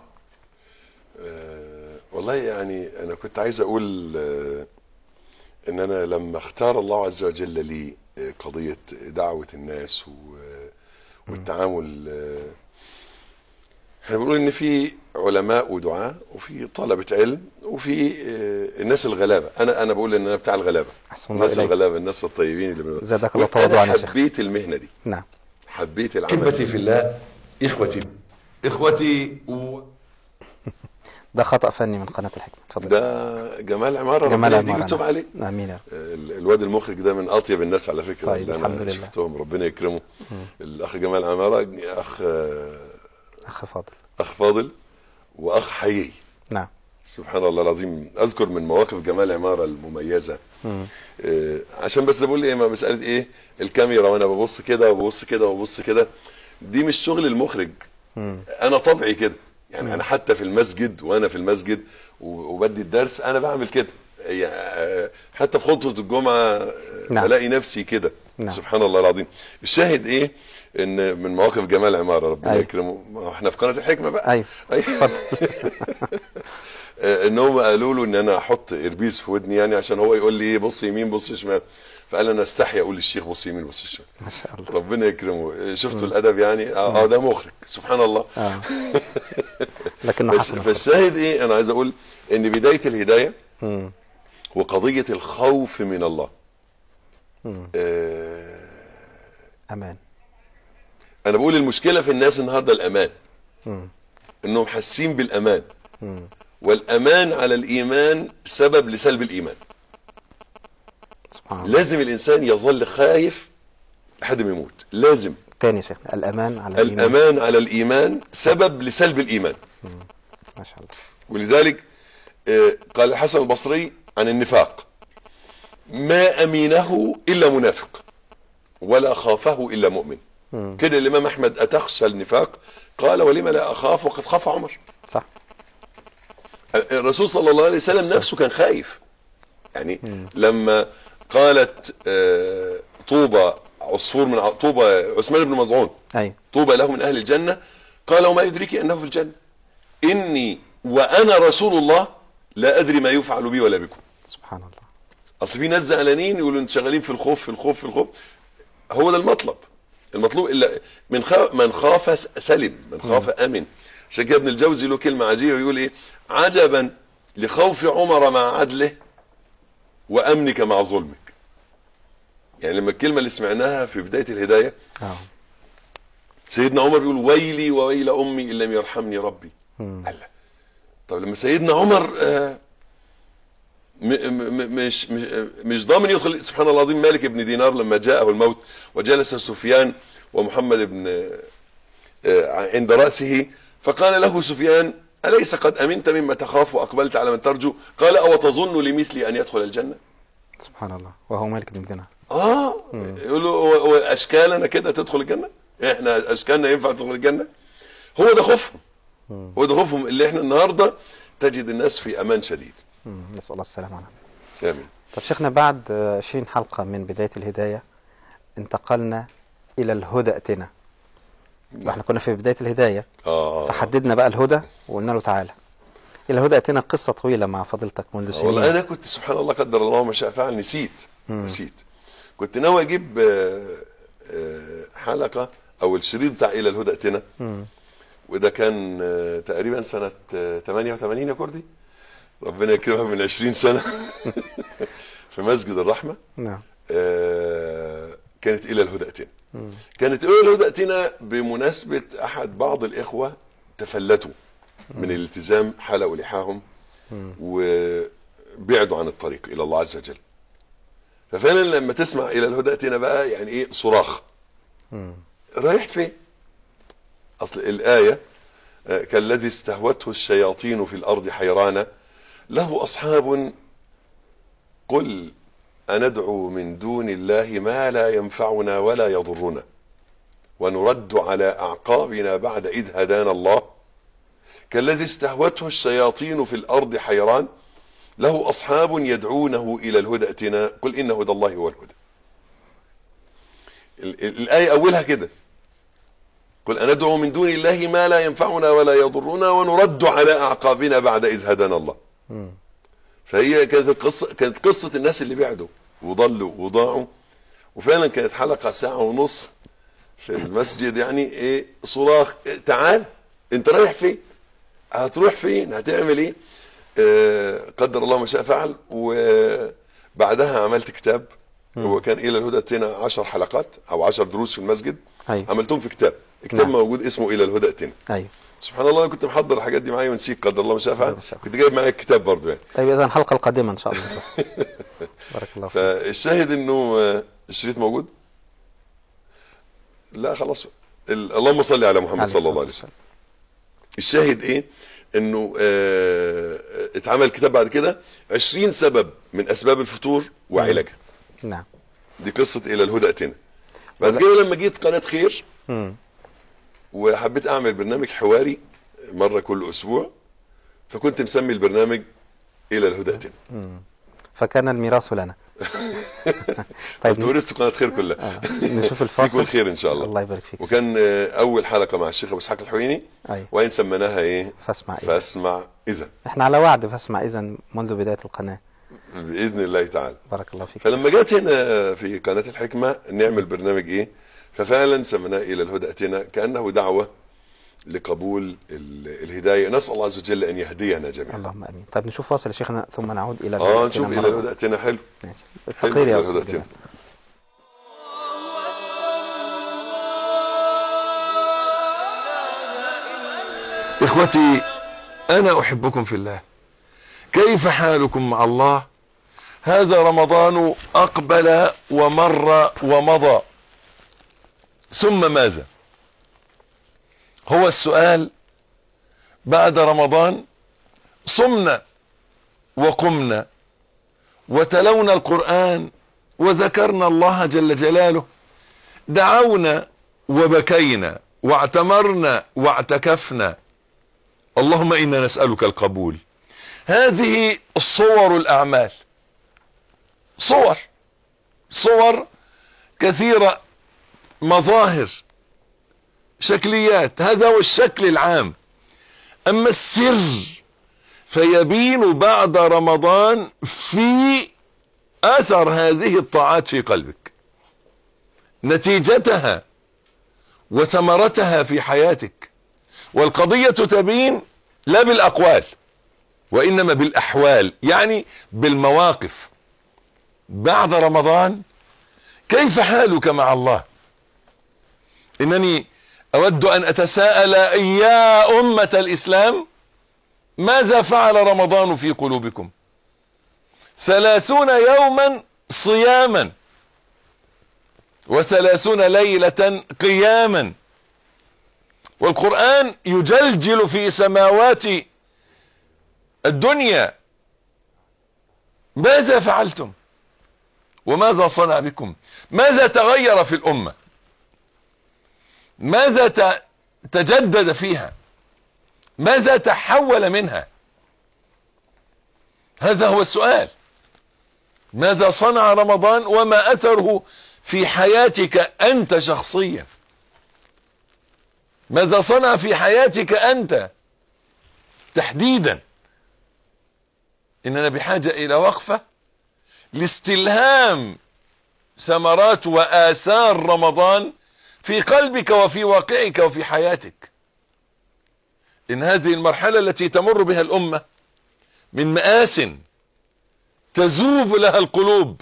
آه، والله يعني انا كنت عايز اقول آه، ان انا لما اختار الله عز وجل لي آه، قضيه دعوه الناس و- والتعامل آه، احنا بنقول ان في علماء ودعاة وفي طلبة علم وفي آه، الناس الغلابة انا انا بقول ان انا بتاع الغلابة أحسن الله الناس إليك. الغلابة الناس الطيبين اللي بن- زادك الله وأنا تواضعا يا شيخ. حبيت المهنة دي نعم حبيت العمل احبتي في الله اخوتي اخوتي و... ده خطأ فني من قناة الحكمة اتفضل ده جمال عمارة جمال ربنا يهديه عمارة، ويتوب نعم. عليه آمين يا رب. ال- الواد المخرج ده من اطيب الناس على فكره طيب، اللي الحمد انا لله. شفتهم ربنا يكرمه الاخ جمال عماره اخ أخ فاضل اخ فاضل واخ حيي نعم سبحان الله العظيم اذكر من مواقف جمال عماره المميزه آه عشان بس بقول ايه ما مساله ايه الكاميرا وانا ببص كده وببص كده وببص كده دي مش شغل المخرج انا طبعي كده يعني انا حتى في المسجد وانا في المسجد و- وبدي الدرس انا بعمل كده يعني آه، حتى في خطبه الجمعه آه، نعم. بلاقي نفسي كده نعم. سبحان الله العظيم الشاهد ايه ان من مواقف جمال عماره ربنا أيوة. يكرمه ما احنا في قناه الحكمه بقى ايوه أيوة. آه، ان هم قالوا له ان انا احط اربيز في ودني يعني عشان هو يقول لي ايه بص يمين بص شمال فقال انا استحي اقول للشيخ بص يمين بص شمال ما شاء الله ربنا يكرمه آه، شفتوا الادب يعني اه آه، ده مخرج سبحان الله اه لكنه فالش- حسن الخلق. فالشاهد ايه انا عايز اقول ان بدايه الهدايه مم. وقضيه الخوف من الله آه امان انا بقول المشكله في الناس النهارده الامان انهم حاسين بالامان والامان على الايمان سبب لسلب الايمان سبحان الله لازم الانسان يظل خايف لحد ما يموت لازم تاني يا شيخ الامان على الايمان الامان على الايمان سبب لسلب الايمان ما شاء الله ولذلك آه، قال الحسن البصري عن النفاق ما امينه الا منافق ولا خافه الا مؤمن كده الامام احمد اتخشى النفاق قال ولم لا اخاف وقد خاف عمر صح الرسول صلى الله عليه وسلم نفسه كان خايف يعني لما قالت آه، طوبى عصفور من ع- طوبى عثمان بن مظعون ايوه طوبى له من اهل الجنه قال وما يدريك انه في الجنه اني وانا رسول الله لا ادري ما يفعل بي ولا بكم سبحان الله اصل في ناس زعلانين يقولوا انتوا شغالين في الخوف في الخوف في الخوف هو ده المطلب المطلوب الا من خاف من خاف س- سلم من خاف امن عشان كده ابن الجوزي له كلمه عجيبه يقول ايه عجبا لخوف عمر مع عدله وامنك مع ظلمك يعني لما الكلمه اللي سمعناها في بدايه الهدايه اه سيدنا عمر بيقول ويلي وويل امي ان لم يرحمني ربي قال لا. طب لما سيدنا عمر آه، م- م- مش مش مش ضامن يدخل سبحان الله العظيم مالك بن دينار لما جاءه الموت وجلس سفيان ومحمد بن آه، عند راسه فقال له سفيان اليس قد امنت مما تخاف واقبلت على من ترجو قال او تظن لمثلي ان يدخل الجنه سبحان الله وهو مالك بن دينار اه يقول له هو- هو اشكالنا كده تدخل الجنه احنا اشكالنا ينفع تدخل الجنه هو ده خوفهم هو ده خوفهم اللي احنا النهارده تجد الناس في امان شديد مم. نسال الله السلامه عنه امين طب شيخنا بعد آه، 20 حلقه من بدايه الهدايه انتقلنا الى الهدى اتنا احنا كنا في بدايه الهدايه اه فحددنا بقى الهدى وقلنا له تعالى الى الهدى اتنا قصه طويله مع فضيلتك منذ سنين والله انا كنت سبحان الله قدر الله ما شاء فعل نسيت نسيت كنت ناوي اجيب آه، آه، حلقه او الشريط بتاع الى الهدى اتنا وده كان آه، تقريبا سنه آه، 88 يا كردي ربنا يكرمها من 20 سنه في مسجد الرحمه نعم آه، كانت الى الهدى اتنا كانت الى الهدى اتنا بمناسبه احد بعض الاخوه تفلتوا من الالتزام حلقوا لحاهم وبعدوا عن الطريق الى الله عز وجل ففعلا لما تسمع الى الهدى اتنا بقى يعني ايه صراخ رايح فين اصل الايه آه، كالذي استهوته الشياطين في الارض حيران له اصحاب قل أندعو من دون الله ما لا ينفعنا ولا يضرنا ونرد على أعقابنا بعد إذ هدانا الله كالذي استهوته الشياطين في الأرض حيران له أصحاب يدعونه إلى الهدى ائتنا قل إن هدى الله هو الهدى ال- ال- الآية أولها كده قل أندعو من دون الله ما لا ينفعنا ولا يضرنا ونرد على أعقابنا بعد إذ هدانا الله فهي كانت القصه كانت قصه الناس اللي بعدوا وضلوا وضاعوا وفعلا كانت حلقه ساعه ونص في المسجد يعني ايه صراخ إيه تعال انت رايح فين؟ هتروح فين؟ هتعمل ايه؟ آه قدر الله ما شاء فعل وبعدها عملت كتاب هو كان الى الهدى اتينا 10 حلقات او 10 دروس في المسجد أيوة. عملتهم في كتاب كتاب نعم. موجود اسمه الى الهدى اتينا ايوه سبحان الله انا كنت محضر الحاجات دي معايا ونسيت قدر الله ما شاء فعل ما شاء الله. كنت جايب معايا الكتاب برضه يعني طيب اذا الحلقه القادمه ان شاء الله بارك الله فيك فالشاهد انه آه، الشريط موجود لا خلاص ال- اللهم صل على محمد عليه صلى الله الصلاة عليه وسلم الشاهد ايه انه آه اتعمل كتاب بعد كده 20 سبب من اسباب الفتور وعلاجها نعم دي قصه الى الهدى اتنا بعد كده لما جيت قناه خير مم. وحبيت اعمل برنامج حواري مره كل اسبوع فكنت مسمي البرنامج الى الهدى اتنا فكان الميراث لنا طيب طيب ورثت قناه خير كلها آه. نشوف فيكم الفاصل الخير ان شاء الله الله يبارك فيك وكان آه، اول حلقه مع الشيخ ابو اسحاق الحويني أيوة. وين سميناها ايه فاسمع إذا. فاسمع اذا احنا على وعد فاسمع اذا منذ بدايه القناه باذن الله تعالى بارك الله فيك فلما جت هنا في قناه الحكمه نعمل برنامج ايه ففعلا سميناه الى الهدى اتنا كانه دعوه لقبول ال- الهدايه نسال الله عز وجل ان يهدينا جميعا اللهم امين طيب نشوف فاصل يا شيخنا ثم نعود الى اه بدايتنا نشوف الى مرة الهدى اتنا حلو ماشي حلو التقرير يا إلى استاذ الهدى جمال. اتنا إخوتي أنا أحبكم في الله كيف حالكم مع الله هذا رمضان أقبل ومر ومضى ثم ماذا هو السؤال بعد رمضان صمنا وقمنا وتلونا القرآن وذكرنا الله جل جلاله دعونا وبكينا واعتمرنا واعتكفنا اللهم انا نسالك القبول هذه صور الاعمال صور صور كثيره مظاهر شكليات هذا هو الشكل العام اما السر فيبين بعد رمضان في اثر هذه الطاعات في قلبك نتيجتها وثمرتها في حياتك والقضية تبين لا بالأقوال وإنما بالأحوال يعني بالمواقف بعد رمضان كيف حالك مع الله إنني أود أن أتساءل يا أمة الإسلام ماذا فعل رمضان في قلوبكم ثلاثون يوما صياما وثلاثون ليلة قياما والقرآن يجلجل في سماوات الدنيا ماذا فعلتم وماذا صنع بكم ماذا تغير في الأمة ماذا ت- تجدد فيها ماذا تحول منها هذا هو السؤال ماذا صنع رمضان وما أثره في حياتك أنت شخصيا ماذا صنع في حياتك أنت تحديدا إننا بحاجة إلى وقفة لاستلهام ثمرات وآثار رمضان في قلبك وفي واقعك وفي حياتك إن هذه المرحلة التي تمر بها الأمة من مآس تذوب لها القلوب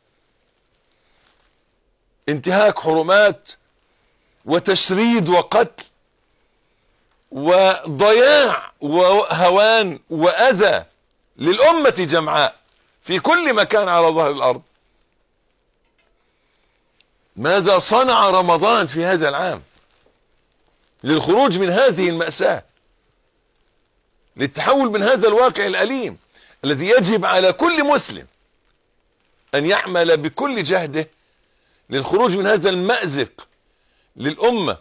انتهاك حرمات وتشريد وقتل وضياع وهوان وأذى للأمة جمعاء في كل مكان على ظهر الأرض ماذا صنع رمضان في هذا العام للخروج من هذه المأساة للتحول من هذا الواقع الأليم الذي يجب على كل مسلم أن يعمل بكل جهده للخروج من هذا المأزق للأمة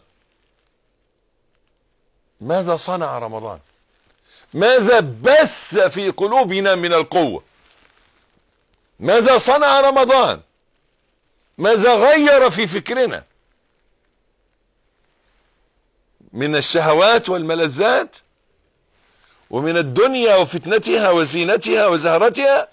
ماذا صنع رمضان ماذا بث في قلوبنا من القوة ماذا صنع رمضان ماذا غير في فكرنا من الشهوات والملذات ومن الدنيا وفتنتها وزينتها وزهرتها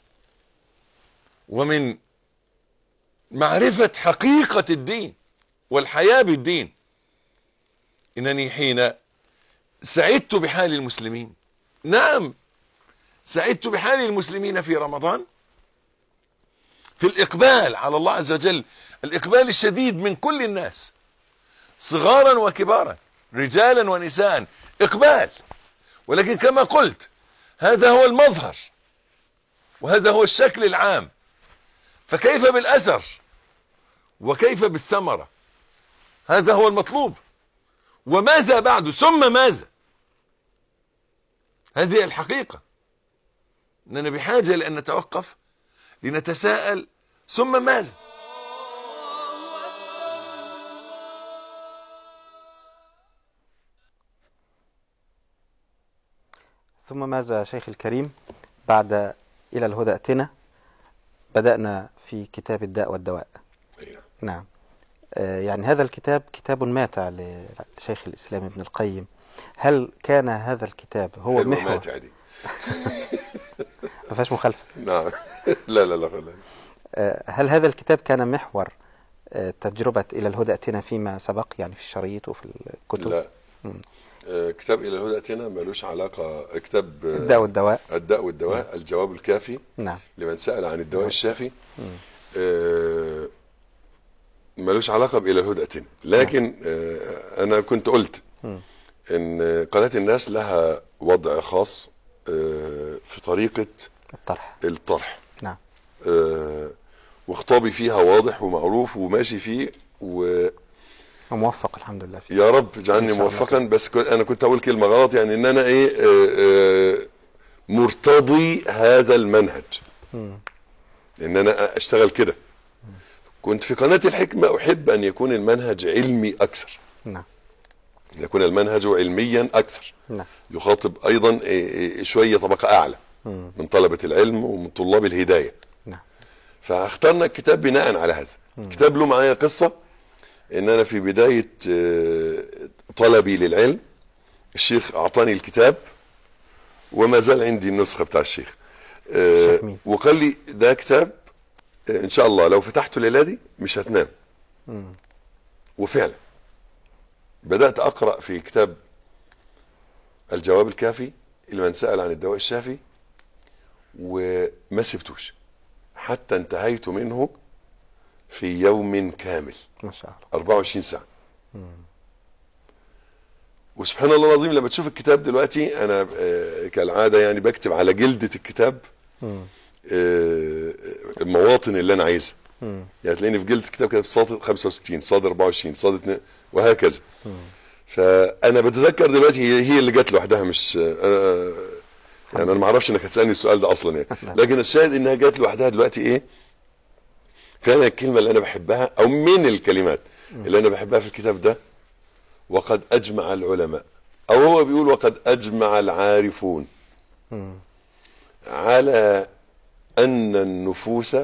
ومن معرفة حقيقة الدين والحياة بالدين إنني حين سعدت بحال المسلمين نعم سعدت بحال المسلمين في رمضان في الإقبال على الله عز وجل الإقبال الشديد من كل الناس صغارا وكبارا رجالا ونساء إقبال ولكن كما قلت هذا هو المظهر وهذا هو الشكل العام فكيف بالأثر وكيف بالثمرة هذا هو المطلوب وماذا بعد ثم ماذا هذه الحقيقة أننا بحاجة لأن نتوقف لنتساءل ثم ماذا ثم ماذا شيخ الكريم بعد إلى الهدى أتنا بدأنا في كتاب الداء والدواء أي نعم. نعم آه، يعني هذا الكتاب كتاب ماتع لشيخ الإسلام ابن القيم هل كان هذا الكتاب هو حلوة محور ماتع دي ما فيهاش مخالفة نعم لا لا لا لا آه، هل هذا الكتاب كان محور آه، تجربة إلى الهدى أتنا فيما سبق يعني في الشريط وفي الكتب لا آه، كتاب الى الهدى اتينا ملوش علاقه كتاب آه، الداء والدواء الداء والدواء الجواب الكافي نعم لمن سال عن الدواء الشافي آه، ملوش علاقه بالى الهدى اتينا لكن آه، انا كنت قلت ان قناه الناس لها وضع خاص آه، في طريقه الطرح الطرح نعم آه، وخطابي فيها واضح ومعروف وماشي فيه ويا وموفق الحمد لله فيه رب اجعلني إن شاء الله. موفقا بس كنت انا كنت اقول كلمه غلط يعني ان انا ايه آه، آه، مرتضي هذا المنهج ان انا اشتغل كده كنت في قناه الحكمه احب ان يكون المنهج علمي اكثر نعم ان يكون المنهج علميا اكثر نعم يخاطب ايضا إيه، إيه، شويه طبقه اعلى من طلبه العلم ومن طلاب الهدايه نعم فاخترنا الكتاب بناء على هذا الكتاب له معايا قصة ان انا في بداية آه، طلبي للعلم الشيخ اعطاني الكتاب وما زال عندي النسخة بتاع الشيخ آه، الشيخ مين؟ وقال لي ده كتاب آه، ان شاء الله لو فتحته الليلة دي مش هتنام وفعلا بدأت اقرأ في كتاب الجواب الكافي لمن سأل عن الدواء الشافي وما سبتوش حتى انتهيت منه في يوم كامل ما شاء الله 24 ساعة وسبحان الله العظيم لما تشوف الكتاب دلوقتي انا آه، كالعادة يعني بكتب على جلدة الكتاب آه، المواطن اللي انا عايزها يعني تلاقيني في جلدة الكتاب كده صاد 65 صاد 24 صاد 2 وهكذا فانا بتذكر دلوقتي هي هي اللي جت لوحدها مش انا يعني انا ما اعرفش انك هتسالني السؤال ده اصلا يعني لكن الشاهد انها جت لوحدها دلوقتي ايه فعلا الكلمه اللي انا بحبها او من الكلمات اللي انا بحبها في الكتاب ده وقد اجمع العلماء او هو بيقول وقد اجمع العارفون على ان النفوس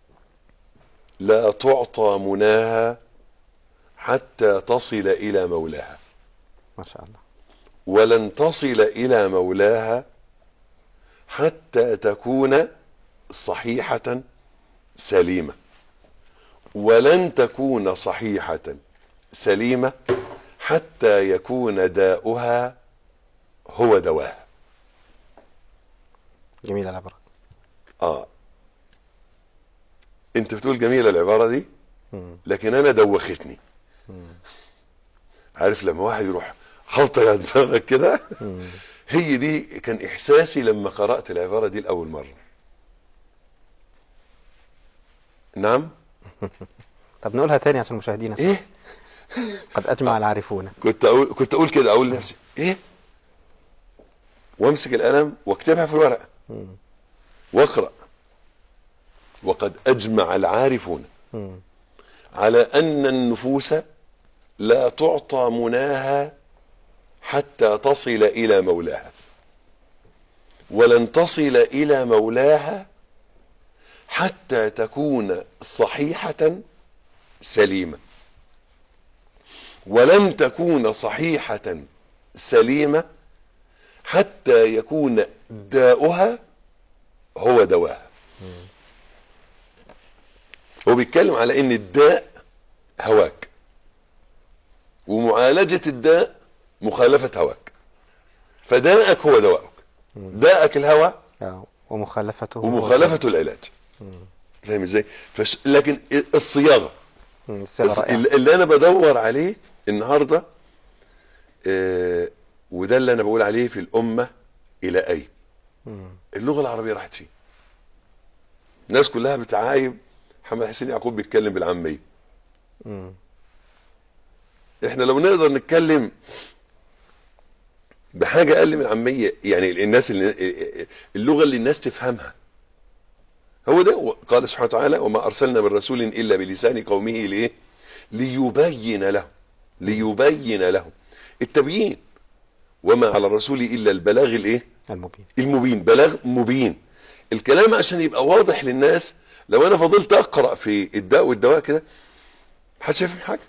لا تعطى مناها حتى تصل الى مولاها ما شاء الله ولن تصل الى مولاها حتى تكون صحيحه سليمه ولن تكون صحيحه سليمه حتى يكون داؤها هو دواها جميلة العبارة اه انت بتقول جميله العباره دي لكن انا دوختني عارف لما واحد يروح خبطك على دماغك كده هي دي كان احساسي لما قرات العباره دي لاول مره نعم طب نقولها تاني عشان المشاهدين ايه قد أجمع العارفون كنت اقول كنت اقول كده اقول لنفسي ايه وامسك القلم واكتبها في الورقه واقرا وقد اجمع العارفون على ان النفوس لا تعطى مناها حتى تصل الى مولاها ولن تصل الى مولاها حتى تكون صحيحه سليمه ولن تكون صحيحه سليمه حتى يكون داؤها هو دواها هو بيتكلم على ان الداء هواك ومعالجة الداء مخالفة هواك فداءك هو دواءك داءك الهوى آه، ومخالفته ومخالفته العلاج فاهم ازاي فش... لكن الصياغه مم، الصيغة بس رائعة. اللي اللي انا بدور عليه النهارده آه وده اللي انا بقول عليه في الامه الى اين اللغه العربيه راحت فين الناس كلها بتعايب محمد حسين يعقوب بيتكلم بالعاميه احنا لو نقدر نتكلم بحاجه اقل من عاميه يعني الناس اللي اللغه اللي الناس تفهمها هو ده قال سبحانه وتعالى وما ارسلنا من رسول الا بلسان قومه ليه ليبين له ليبين له التبيين وما على الرسول الا البلاغ الايه المبين المبين بلاغ مبين الكلام عشان يبقى واضح للناس لو انا فضلت اقرا في الداء والدواء كده محدش هيفهم حاجه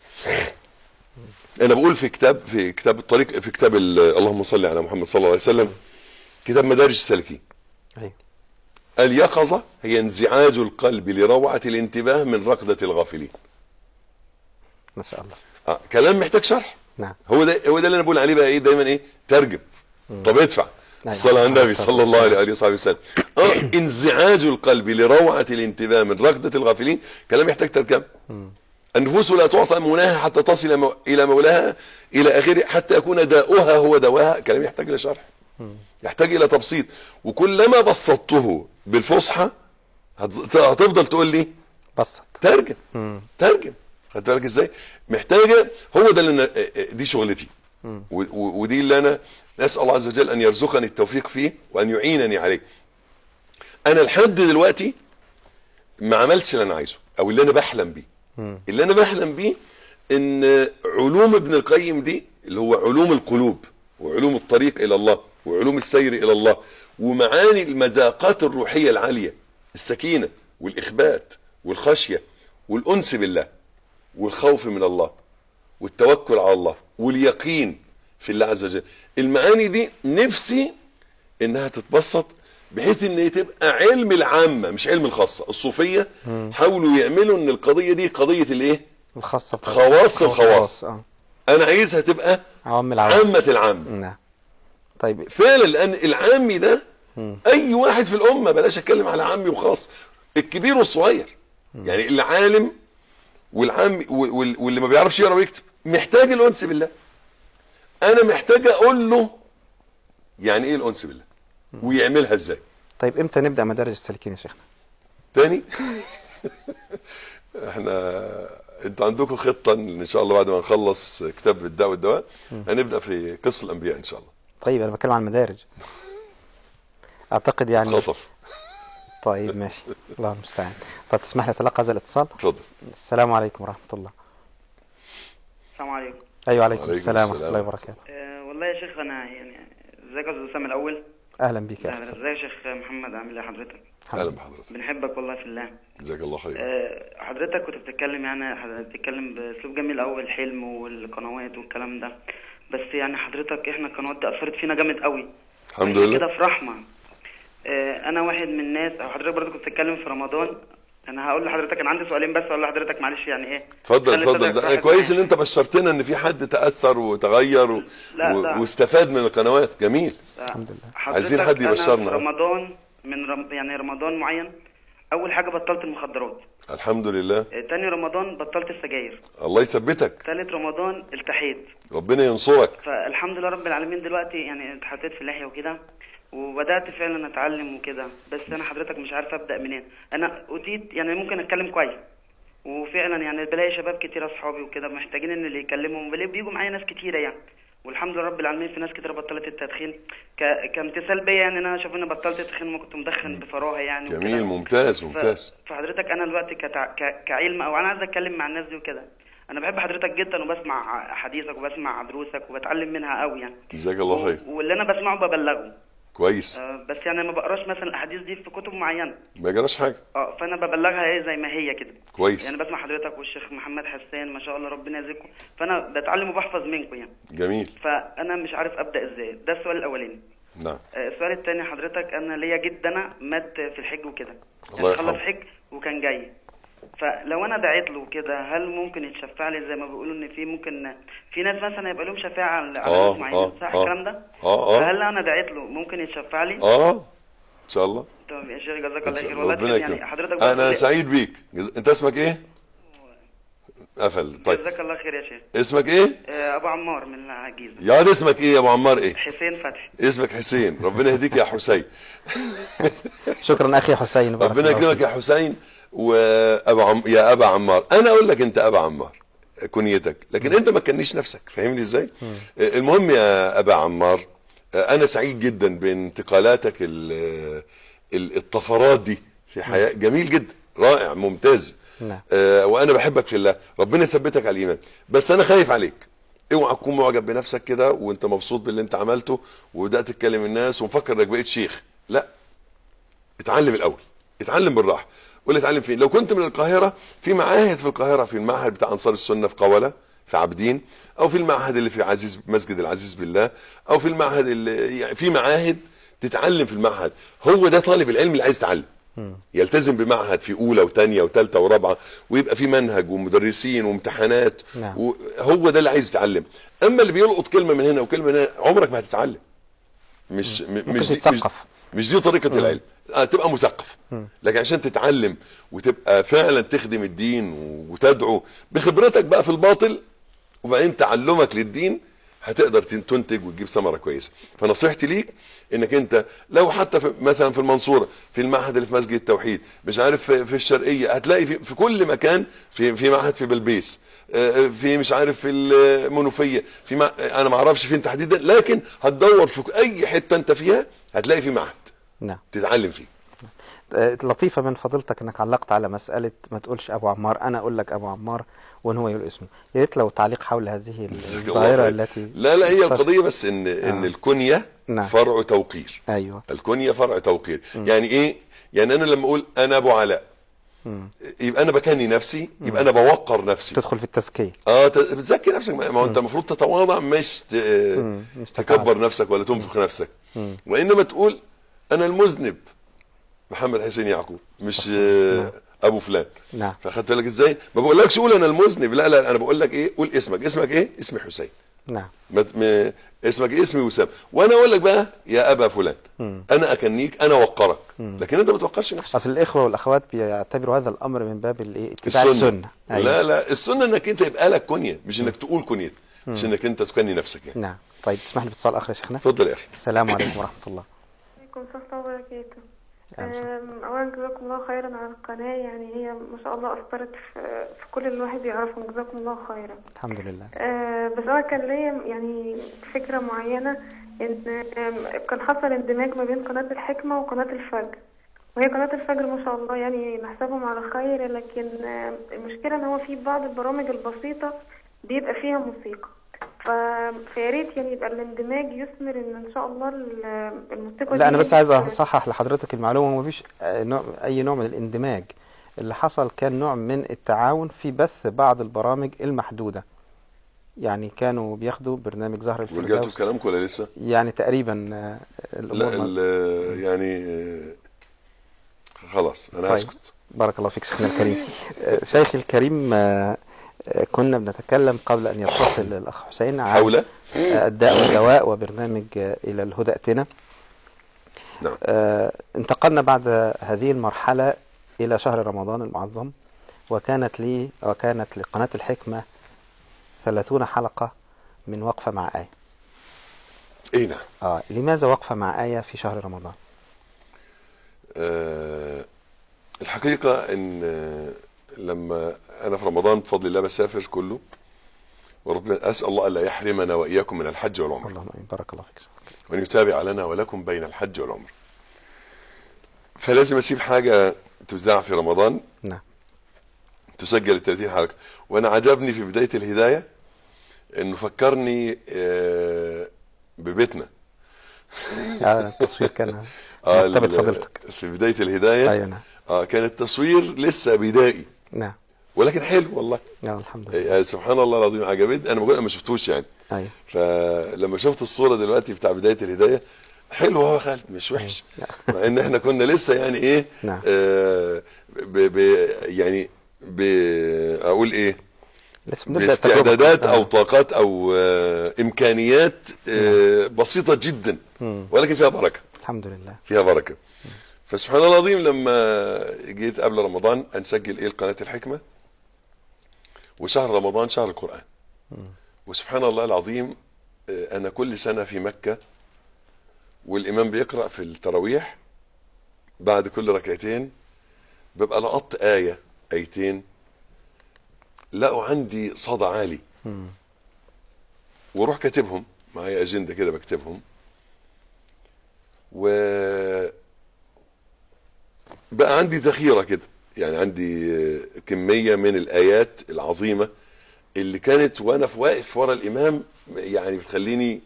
انا بقول في كتاب في كتاب الطريق في كتاب ال- اللهم صل على محمد صلى الله عليه وسلم كتاب مدارج السالكين ايوه اليقظه هي انزعاج القلب لروعه الانتباه من ركضه الغافلين ما شاء الله آه كلام محتاج شرح نعم هو ده هو ده اللي انا بقول عليه بقى ايه دايما ايه ترجم طب ادفع نعم. الصلاه على النبي عليه صلى الله الصلاة عليه وآله وصحبه وسلم اه انزعاج القلب لروعه الانتباه من ركضه الغافلين كلام يحتاج ترجمه النفوس لا تعطى مناها حتى تصل مو- الى مولاها الى اخره حتى يكون داؤها هو دواها كلام يحتاج الى شرح يحتاج الى تبسيط وكلما بسطته بالفصحى هتز- هتفضل تقول لي بسط ترجم ترجم خدت بالك ازاي محتاجه هو ده اللي أنا دي شغلتي و- و- ودي اللي انا نسال الله عز وجل ان يرزقني التوفيق فيه وان يعينني عليه انا لحد دلوقتي ما عملتش اللي انا عايزه او اللي انا بحلم بيه اللي انا بحلم بيه ان علوم ابن القيم دي اللي هو علوم القلوب وعلوم الطريق الى الله وعلوم السير الى الله ومعاني المذاقات الروحيه العاليه السكينه والاخبات والخشيه والانس بالله والخوف من الله والتوكل على الله واليقين في الله عز وجل المعاني دي نفسي انها تتبسط بحيث ان هي تبقى علم العامه مش علم الخاصه الصوفيه حاولوا يعملوا ان القضيه دي قضيه الايه الخاصة بتاعت- خواص الخواص. اه انا عايزها تبقى عوام العوام عامه العام نعم طيب فعلا لان العامي ده اي واحد في الامه بلاش اتكلم على عامي وخاص الكبير والصغير يعني العالم والعامي وال- واللي ما بيعرفش يقرا ويكتب محتاج الانس بالله انا محتاج اقول له يعني ايه الانس بالله ويعملها ازاي طيب امتى نبدا مدارج السالكين يا شيخنا تاني احنا انتوا عندكم خطه ان شاء الله بعد ما نخلص كتاب الداء والدواء هنبدا في قصه الانبياء ان شاء الله طيب انا بتكلم عن المدارج اعتقد يعني خطف طيب ماشي الله المستعان طب تسمح لي اتلقى هذا الاتصال اتفضل السلام عليكم ورحمه الله السلام عليكم ايوه عليكم وعليكم السلام ورحمه السلام. الله وبركاته أه والله يا شيخ انا يعني ازيك يا استاذ اسامه الاول اهلا بك يا أهلا، اخي ازيك يا شيخ محمد عامل ايه حضرتك اهلا بحضرتك بنحبك والله في الله جزاك الله خير أه حضرتك كنت بتتكلم يعني حضرتك بتتكلم باسلوب جميل قوي الحلم والقنوات والكلام ده بس يعني حضرتك احنا القنوات دي اثرت فينا جامد قوي الحمد إحنا لله كده في رحمه أه انا واحد من الناس او حضرتك برضه كنت بتتكلم في رمضان انا هقول لحضرتك انا عندي سؤالين بس اقول لحضرتك معلش يعني ايه اتفضل خلي اتفضل صدرك ده راحت كويس ان معايا. انت بشرتنا ان في حد تاثر وتغير و... لا، و... لا. واستفاد من القنوات جميل الحمد لله عايزين حضرتك حد أنا يبشرنا. في رمضان من رم... يعني رمضان معين اول حاجه بطلت المخدرات الحمد لله آه، تاني رمضان بطلت السجاير الله يثبتك تالت رمضان التحيت ربنا ينصرك فالحمد لله رب العالمين دلوقتي يعني اتحطيت في اللحيه وكده وبدات فعلا اتعلم وكده بس انا حضرتك مش عارف ابدا منين انا اوتيت يعني ممكن اتكلم كويس وفعلا يعني بلاقي شباب كتير اصحابي وكده محتاجين ان اللي يكلمهم بلاقي بيجوا معايا ناس كتيره يعني والحمد لله رب العالمين في ناس كتير بطلت التدخين ك... كامتثال بيا يعني إن انا شافوني بطلت التدخين ما كنت مدخن بفراهه يعني جميل وكده. ممتاز ف- ممتاز فحضرتك انا دلوقتي كتع... ك... كعلم او انا عايز اتكلم مع الناس دي وكده انا بحب حضرتك جدا وبسمع حديثك وبسمع دروسك وبتعلم منها قوي يعني جزاك الله خير و- واللي انا بسمعه ببلغه كويس آه، بس يعني ما بقراش مثلا الاحاديث دي في كتب معينه ما جراش حاجه اه فانا ببلغها ايه زي ما هي كده كويس يعني بسمع حضرتك والشيخ محمد حسان ما شاء الله ربنا يجزيكم فانا بتعلم وبحفظ منكم يعني جميل فانا مش عارف ابدا ازاي ده السؤال الاولاني نعم آه، السؤال الثاني حضرتك انا ليا جد انا مات في الحج وكده الله يعني خلص يرحمه. حج وكان جاي فلو انا دعيت له كده هل ممكن يتشفع لي زي ما بيقولوا ان في ممكن في ناس مثلا يبقى لهم شفاعه على على آه، ناس معينين آه، صح آه. الكلام ده؟ اه اه فهل انا دعيت له ممكن يتشفع لي؟ اه ان شاء الله طب يا شيخ جزاك الله خير والله ربنا يعني يكرمك حضرتك انا برضه- سعيد بيك جز... انت اسمك ايه قفل طيب جزاك الله خير يا شيخ اسمك ايه آه، ابو عمار من العجيزه يا اسمك ايه يا ابو عمار ايه حسين فتحي اسمك حسين ربنا يهديك يا حسين شكرا اخي حسين بارك ربنا الله يكرمك فيك. يا حسين وابا عم... يا ابا عمار انا اقول لك انت ابا عمار كنيتك لكن انت ما تكنيش نفسك فاهمني ازاي آه، المهم يا ابا عمار آه، انا سعيد جدا بانتقالاتك ال- ال- الطفرات دي في حياه جميل جدا رائع ممتاز نعم. آه، وانا بحبك في الله ربنا يثبتك على الايمان بس انا خايف عليك اوعى تكون معجب بنفسك كده وانت مبسوط باللي انت عملته وبدات تتكلم الناس ومفكر انك بقيت شيخ لا اتعلم الاول اتعلم بالراحه قول اتعلم فين لو كنت من القاهره في معاهد في القاهره في المعهد بتاع انصار السنه في قوله في عابدين او في المعهد اللي في عزيز مسجد العزيز بالله او في المعهد اللي يعني في معاهد تتعلم في المعهد هو ده طالب العلم اللي عايز يتعلم يلتزم بمعهد في اولى وثانيه وثالثه ورابعه ويبقى في منهج ومدرسين وامتحانات نعم. وهو ده اللي عايز يتعلم اما اللي بيلقط كلمه من هنا وكلمه من هنا عمرك ما هتتعلم مش م- مش دي- مش, تتثقف. مش دي طريقه العلم آه تبقى مثقف لكن عشان تتعلم وتبقى فعلا تخدم الدين وتدعو بخبرتك بقى في الباطل وبعدين تعلمك للدين هتقدر تن- تنتج وتجيب ثمره كويسه فنصيحتي ليك انك انت لو حتى في مثلا في المنصوره في المعهد اللي في مسجد التوحيد مش عارف في, في الشرقيه هتلاقي في, في كل مكان في في معهد في بلبيس آه، في مش عارف في المنوفيه في مع... انا ما اعرفش فين تحديدا لكن هتدور في اي حته انت فيها هتلاقي في معهد نعم تتعلم فيه آه، لطيفة من فضيلتك انك علقت على مسألة ما تقولش ابو عمار انا اقول لك ابو عمار وان هو يقول اسمه يا ريت لو تعليق حول هذه جزاك الله الظاهرة خير. التي لا لا هي تنتشر. القضيه بس ان ان آه. الكنيه نعم. فرع توقير ايوه الكنيه فرع توقير يعني ايه يعني انا لما اقول انا ابو علاء يبقى انا بكني نفسي يبقى انا بوقر نفسي تدخل في التزكية اه ت- بتزكي نفسك ما ما هو انت المفروض تتواضع مش ت... مش تكبر تتعالى. نفسك ولا تنفخ نفسك وانما تقول انا المذنب محمد حسين يعقوب مش آه، ابو فلان نعم. فاخدت بالك ازاي ما بقولكش قول انا المذنب لا لا انا بقول لك ايه قول اسمك اسمك ايه اسمي حسين نعم ما ت- ما- اسمك إيه؟ اسمي وسام وانا اقول لك بقى يا ابا فلان انا اكنيك انا اوقرك لكن انت ما توقرش نفسك اصل الاخوة والاخوات بيعتبروا هذا الامر من باب الايه اتباع السنه, السنة لا لا السنه انك انت يبقى لك كنيه مش انك تقول كنيتك مش انك انت تكني نفسك يعني نعم طيب تسمح لي باتصال اخر يا شيخنا اتفضل يا اخي السلام عليكم ورحمة الله عليكم السلام وبركاته أهلا أم، أولا جزاكم الله خيرا على القناة يعني هي ما شاء الله أثرت في, في كل اللي الواحد يعرفهم جزاكم الله خيرا الحمد لله أه، بس أنا كان ليا يعني فكرة معينة إن أم، كان حصل اندماج ما بين قناة الحكمة وقناة الفجر وهي قناة الفجر ما شاء الله يعني نحسبهم على خير لكن أم، المشكلة إن هو في بعض البرامج البسيطة بيبقى فيها موسيقى ف... فيا ريت يعني يبقى الاندماج يثمر ان ان شاء الله ال- الموسيقى لا انا دي بس عايز ت- اصحح لحضرتك المعلومه مفيش آه، نوع اي نوع من الاندماج اللي حصل كان نوع من التعاون في بث بعض البرامج المحدوده يعني كانوا بياخدوا برنامج زهر ورجعتوا في الفردوس كلامكم ولا لسه؟ يعني تقريبا آه، الامور لا ما- ال- يعني آه، خلاص انا طيب. هسكت بارك الله فيك شيخنا الكريم آه، شيخي الكريم آه، آه، كنا بنتكلم قبل ان يتصل الاخ حسين عن حول آه، الداء والدواء وبرنامج آه، الى الهدى ائتنا نعم آه، انتقلنا بعد هذه المرحلة إلى شهر رمضان المعظم وكانت لي وكانت لقناة الحكمة ثلاثون حلقة من وقفة مع آية اي نعم آه لماذا وقفة مع آية في شهر رمضان؟ آه، الحقيقة ان آه، لما انا في رمضان بفضل الله بسافر كله وربنا اسال الله الا يحرمنا واياكم من الحج والعمره اللهم آمين بارك الله فيك وان يتابع لنا ولكم بين الحج والعمره فلازم اسيب حاجه تذاع في رمضان نعم تسجل ال 30 حلقه وانا عجبني في بدايه الهدايه انه فكرني آه، ببيتنا آه التصوير كان اه مكتبة ال- فضيلتك في بدايه الهدايه أيوة نعم اه كان التصوير لسه بدائي نعم ولكن حلو والله آه الحمد لله آه، سبحان الله العظيم عجبتني انا بقول ما شفتوش يعني أيوة فلما شفت الصوره دلوقتي بتاع بدايه الهدايه حلو هو خالد مش وحش مع ان احنا كنا لسه يعني ايه نعم. آه ب ب يعني ب اقول ايه لسه بنبدأ التجربة. باستعدادات آه. او طاقات او آه امكانيات آه بسيطه جدا ولكن فيها بركه الحمد لله فيها بركه فسبحان الله العظيم لما جيت قبل رمضان انسجل ايه قناه الحكمه وشهر رمضان شهر القران وسبحان الله العظيم آه، انا كل سنه في مكه والامام بيقرا في التراويح بعد كل ركعتين ببقى لقطت ايه ايتين لقوا عندي صدى عالي واروح كاتبهم معايا اجنده كده بكتبهم و بقى عندي ذخيره كده يعني عندي آه، كميه من الايات العظيمه اللي كانت وانا في واقف ورا الامام يعني بتخليني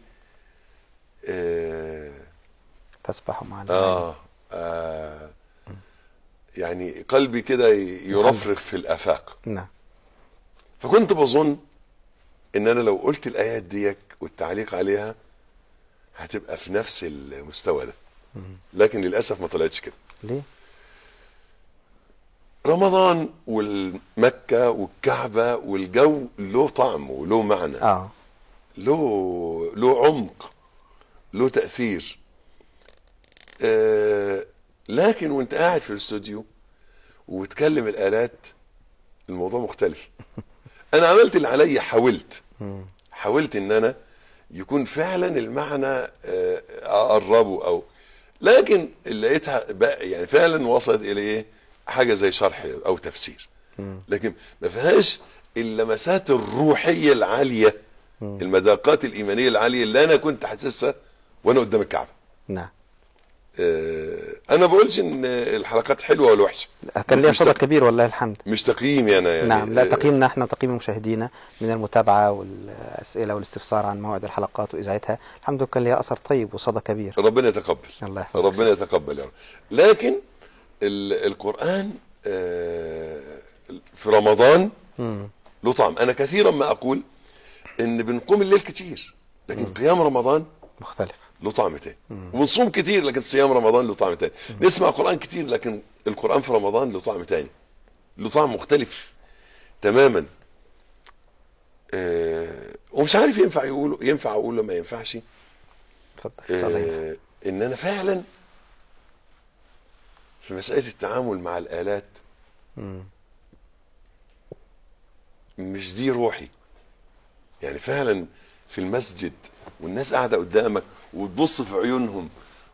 آه تسبح مع الإمام. آه, آه يعني قلبي كده يرفرف في الافاق نعم فكنت بظن ان انا لو قلت الايات ديك والتعليق عليها هتبقى في نفس المستوى ده لكن للاسف ما طلعتش كده ليه؟ رمضان والمكة والكعبة والجو له طعم وله معنى اه له له عمق له تأثير آه لكن وانت قاعد في الاستوديو وتكلم الآلات الموضوع مختلف انا عملت اللي عليا حاولت حاولت ان انا يكون فعلا المعنى آه، اقربه او لكن لقيتها بقى يعني فعلا وصلت الى ايه حاجه زي شرح او تفسير لكن ما فيهاش اللمسات الروحيه العاليه المذاقات الايمانيه العاليه اللي انا كنت حاسسها وانا قدام الكعبه نعم آه، انا ما بقولش ان الحلقات حلوه ولا وحشه كان ليها مش صدى تق- كبير والله الحمد مش تقييمي انا يعني نعم لا آه، تقييمنا احنا تقييم مشاهدينا من المتابعة والأسئلة والاستفسار عن موعد الحلقات وإذاعتها الحمد لله كان لها أثر طيب وصدى كبير ربنا يتقبل الله يحفظك. ربنا يتقبل يا رب لكن ال- القرآن آه، في رمضان له طعم أنا كثيرا ما أقول إن بنقوم الليل كتير لكن قيام رمضان مختلف له طعم تاني ونصوم كتير لكن صيام رمضان له طعم تاني نسمع قرآن كتير لكن القرآن في رمضان له طعم تاني له طعم مختلف تماما آه، ومش عارف ينفع يقول ينفع اقول ولا ما ينفعش اتفضل ان شاء الله ينفع آه، ان انا فعلا في مسألة التعامل مع الآلات مش دي روحي يعني فعلا في المسجد والناس قاعدة قدامك وتبص في عيونهم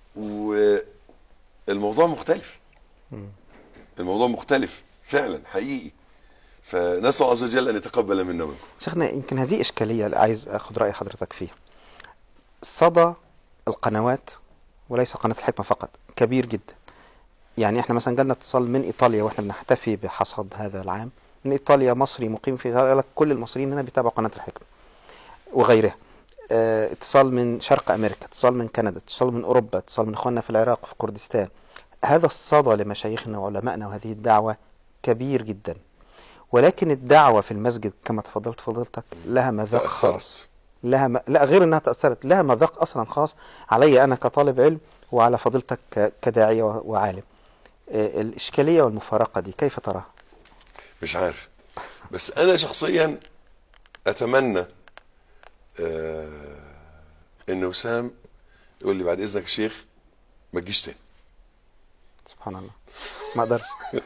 والموضوع مختلف الموضوع مختلف فعلا حقيقي فنسأل الله عز وجل أن يتقبل منا ومنكم شيخنا يمكن هذه إشكالية عايز أخذ رأي حضرتك فيها صدى القنوات وليس قناة الحكمة فقط كبير جدا يعني احنا مثلا جالنا اتصال من ايطاليا واحنا بنحتفي بحصاد هذا العام من ايطاليا مصري مقيم في قال لك كل المصريين هنا بيتابعوا قناة الحكمة وغيرها اه اتصال من شرق امريكا اتصال من كندا اتصال من اوروبا اتصال من اخواننا في العراق وفي كردستان هذا الصدى لمشايخنا وعلمائنا وهذه الدعوة كبير جدا ولكن الدعوة في المسجد كما تفضلت فضيلتك لها مذاق تأثرت. خاص لها م... لا غير انها تاثرت لها مذاق اصلا خاص علي انا كطالب علم وعلى فضيلتك ك... كداعيه و... وعالم آه، الاشكاليه والمفارقه دي كيف تراها؟ مش عارف بس انا شخصيا اتمنى آه ان وسام يقول لي بعد اذنك يا شيخ ما تجيش تاني سبحان الله ما اقدرش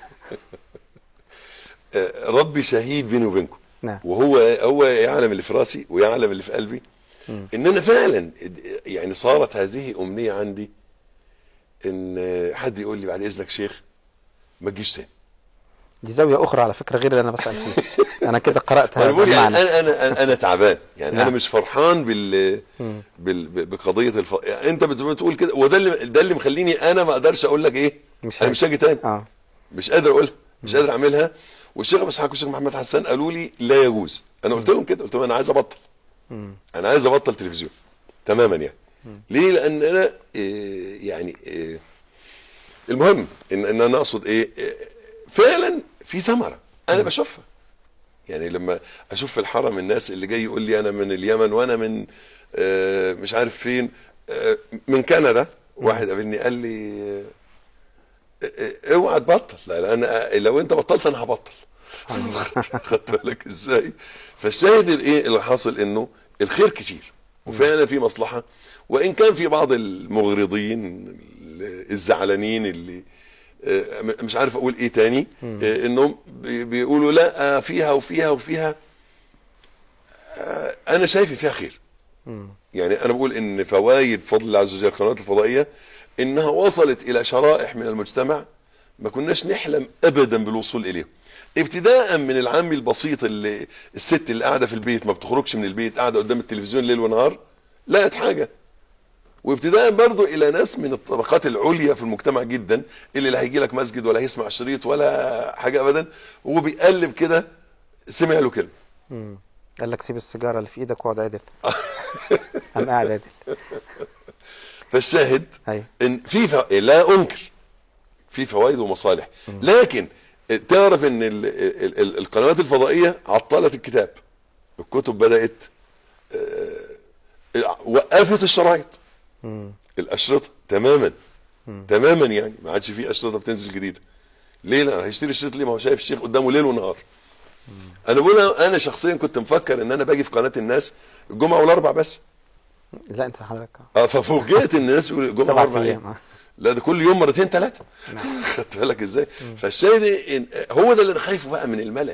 آه ربي شهيد بيني وبينكم نعم. وهو هو يعلم اللي في راسي ويعلم اللي في قلبي ان انا فعلا يعني صارت هذه امنيه عندي ان حد يقول لي بعد اذنك يا شيخ ما تجيش تاني دي زاويه اخرى على فكره غير اللي انا بسال فيها انا كده قرات انا هذا بقول يعني المعنى انا انا انا, أنا تعبان يعني نعم. انا مش فرحان بال, بال بقضيه الف... يعني انت بت- بتقول كده وده اللي ده اللي مخليني انا ما اقدرش اقول لك ايه مش انا هاجي. مش هاجي تاني اه مش قادر اقولها مش قادر اعملها والشيخ ابو اسحاق والشيخ محمد حسان قالوا لي لا يجوز انا قلت لهم كده قلت لهم انا عايز ابطل انا عايز ابطل تلفزيون تماما يعني ليه لان انا إيه يعني إيه المهم ان ان انا اقصد ايه إيه، فعلا في ثمره انا بشوفها يعني لما اشوف في الحرم الناس اللي جاي يقول لي انا من اليمن وانا من آه، مش عارف فين آه، من كندا واحد قابلني قال لي آه، آه، اوعى تبطل لا لا انا لو انت بطلت انا هبطل خدت بالك ازاي فالشاهد الايه اللي حاصل انه الخير كتير وفعلا في مصلحه وان كان في بعض المغرضين الزعلانين اللي آه، م- مش عارف اقول ايه تاني آه، انهم بي- بيقولوا لا آه، فيها وفيها وفيها آه، انا شايف فيها خير يعني انا بقول ان فوائد فضل الله عز وجل القنوات الفضائيه انها وصلت الى شرائح من المجتمع ما كناش نحلم ابدا بالوصول اليهم ابتداء من العامي البسيط اللي الست اللي قاعده في البيت ما بتخرجش من البيت قاعده قدام التلفزيون ليل ونهار لقت حاجه وابتداء برضو الى ناس من الطبقات العليا في المجتمع جدا اللي لا هيجي لك مسجد ولا هيسمع شريط ولا حاجه ابدا وهو بيقلب كده سمع له كلمه مم. قال لك سيب السيجاره اللي في ايدك واقعد عدل قام قاعد عدل فالشاهد ايوه ان في ف... لا انكر في فوائد ومصالح لكن تعرف ان ال... ال... ال... القنوات الفضائيه عطلت الكتاب الكتب بدات آه، وقفت الشرايط مم. الاشرطه تماما تماما يعني ما عادش في اشرطه بتنزل جديده ليه لا هيشتري الشريط ليه ما هو شايف الشيخ قدامه ليل ونهار انا بقول انا شخصيا كنت مفكر ان انا باجي في قناه الناس الجمعه والاربع بس لا انت حضرتك اه ففوجئت ان الناس يقول الجمعه سبع والاربع ايام ايه آه. لا ده كل يوم مرتين ثلاثه خدت بالك ازاي فالشاهد إن هو ده اللي انا خايفه بقى من الملل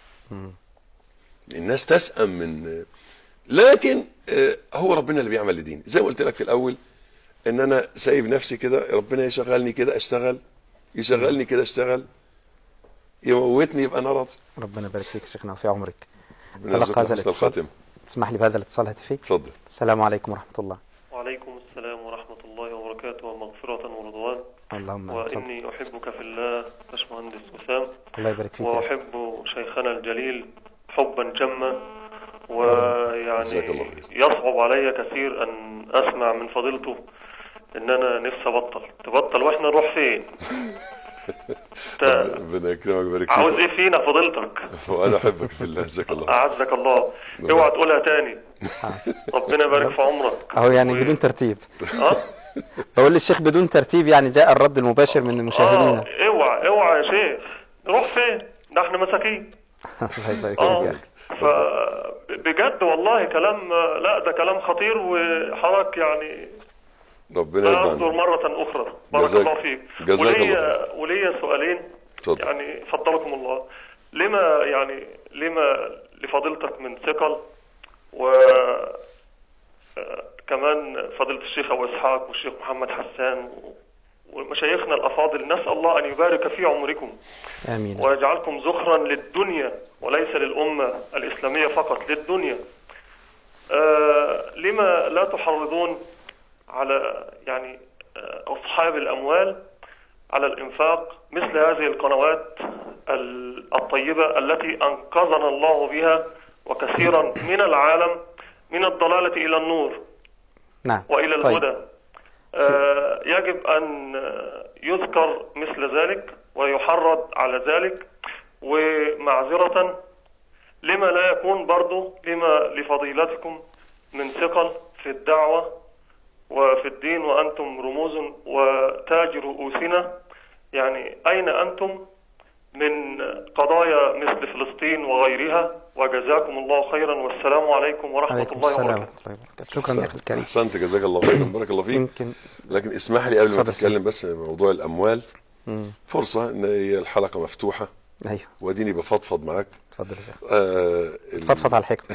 الناس تسأم من لكن آه، هو ربنا اللي بيعمل لدين زي ما قلت لك في الاول ان انا سايب نفسي كده ربنا يشغلني كده اشتغل يشغلني كده اشتغل يموتني يبقى انا راضي ربنا يبارك فيك شيخنا وفي عمرك ربنا تلقى يرزقنا هذا حسن الاتصال. الخاتم تسمح لي بهذا الاتصال الهاتفي اتفضل السلام عليكم ورحمه الله وعليكم السلام ورحمة الله وبركاته ومغفرة ورضوان اللهم تفضل وإني أحبك في الله باشمهندس وسام الله يبارك فيك يا أخي. وأحب شيخنا الجليل حبا جما جزاك الله ويعني خير. يصعب علي كثير أن أسمع من فضيلته إن أنا نفسي أبطل تبطل وإحنا نروح فين؟ أنت ربنا يكرمك ويبارك عاوز فيك إيه فينا فضيلتك؟ وانا احبك في الله جزاك الله أعزك الله اوعى تقولها تاني ربنا يبارك في عمرك اهو يعني و- بدون ترتيب اه بقول للشيخ بدون ترتيب يعني جاء الرد المباشر من المشاهدين اه اوعى اوعى يا شيخ نروح فين؟ ده احنا مساكين الله يبارك فيك اه يا اخي فبجد والله كلام لا ده كلام خطير وحضرتك يعني ربنا لا يرضى انظر عنك مرة أخرى بارك جزاك- الله فيك جزاك الله وليا وليا سؤالين اتفضل. يعني فضلكم الله لما يعني لما لفضيلتك من ثقل و آه، كمان فضيلة الشيخ أبو إسحاق والشيخ محمد حسان و- ومشايخنا الأفاضل نسأل الله أن يبارك في عمركم امين ويجعلكم ذخرا للدنيا وليس للأمة الإسلامية فقط للدنيا آه لما لا تحرضون على يعني آه أصحاب الأموال على الإنفاق مثل هذه القنوات ال- الطيبة التي أنقذنا الله بها وكثيرا من العالم من الضلالة إلى النور نعم وإلى طيب. الهدى آه، يجب أن آه، يذكر مثل ذلك ويحرض على ذلك ومعذرة لما لا يكون برضو لما لفضيلتكم من ثقل في الدعوة وفي الدين وأنتم رموز وتاج رؤوسنا يعني أين أنتم من قضايا مثل فلسطين وغيرها وجزاكم الله خيرا والسلام عليكم ورحمة عليكم الله السلام وبركاته ورحمه الله وبركاته شكرا يا اخي الكريم احسنت جزاك الله خيرا بارك الله فيك يمكن لكن اسمح لي قبل ما اتفضل تتكلم بس موضوع الاموال فرصه ان هي الحلقه مفتوحه ايوه واديني بفضفض معاك اتفضل يا شيخ آه ال- فضفض على الحكمه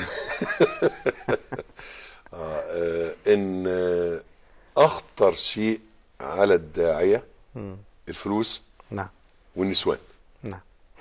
آه ان آه اخطر شيء على الداعيه الفلوس نعم والنسوان نعم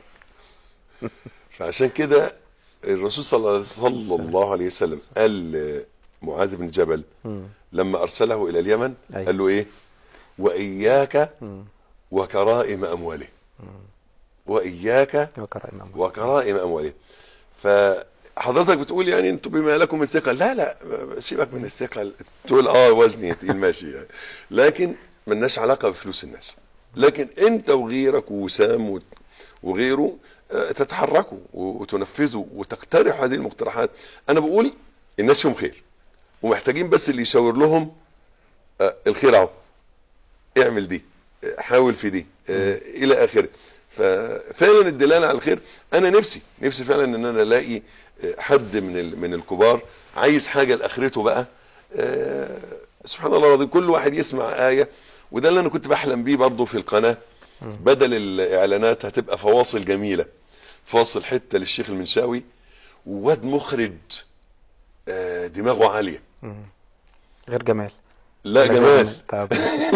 فعشان كده الرسول صلى الله, صلى الله عليه وسلم قال معاذ بن جبل لما ارسله الى اليمن أيوة. قال له ايه واياك وكرائم امواله واياك وكرائم أموال. وكرائم اموالهم فحضرتك بتقول يعني انتوا بما لكم من ثقل لا لا سيبك من الثقل تقول اه وزني تقيل ماشي يعني لكن ملناش علاقه بفلوس الناس لكن انت وغيرك ووسام و- وغيره آه، تتحركوا وتنفذوا وتقترحوا هذه المقترحات انا بقول الناس فيهم خير ومحتاجين بس اللي يشاور لهم آه، الخير اهو اعمل دي آه، حاول في دي آه، الى اخره ففعلا الدلاله على الخير انا نفسي نفسي فعلا ان انا الاقي آه، حد من ال- من الكبار عايز حاجه لاخرته بقى آه، سبحان الله العظيم كل واحد يسمع ايه وده اللي انا كنت بحلم بيه برضه في القناه بدل الاعلانات هتبقى فواصل جميله فاصل حته للشيخ المنشاوي وواد مخرج آه، دماغه عاليه غير جمال لا ولا زي جمال طب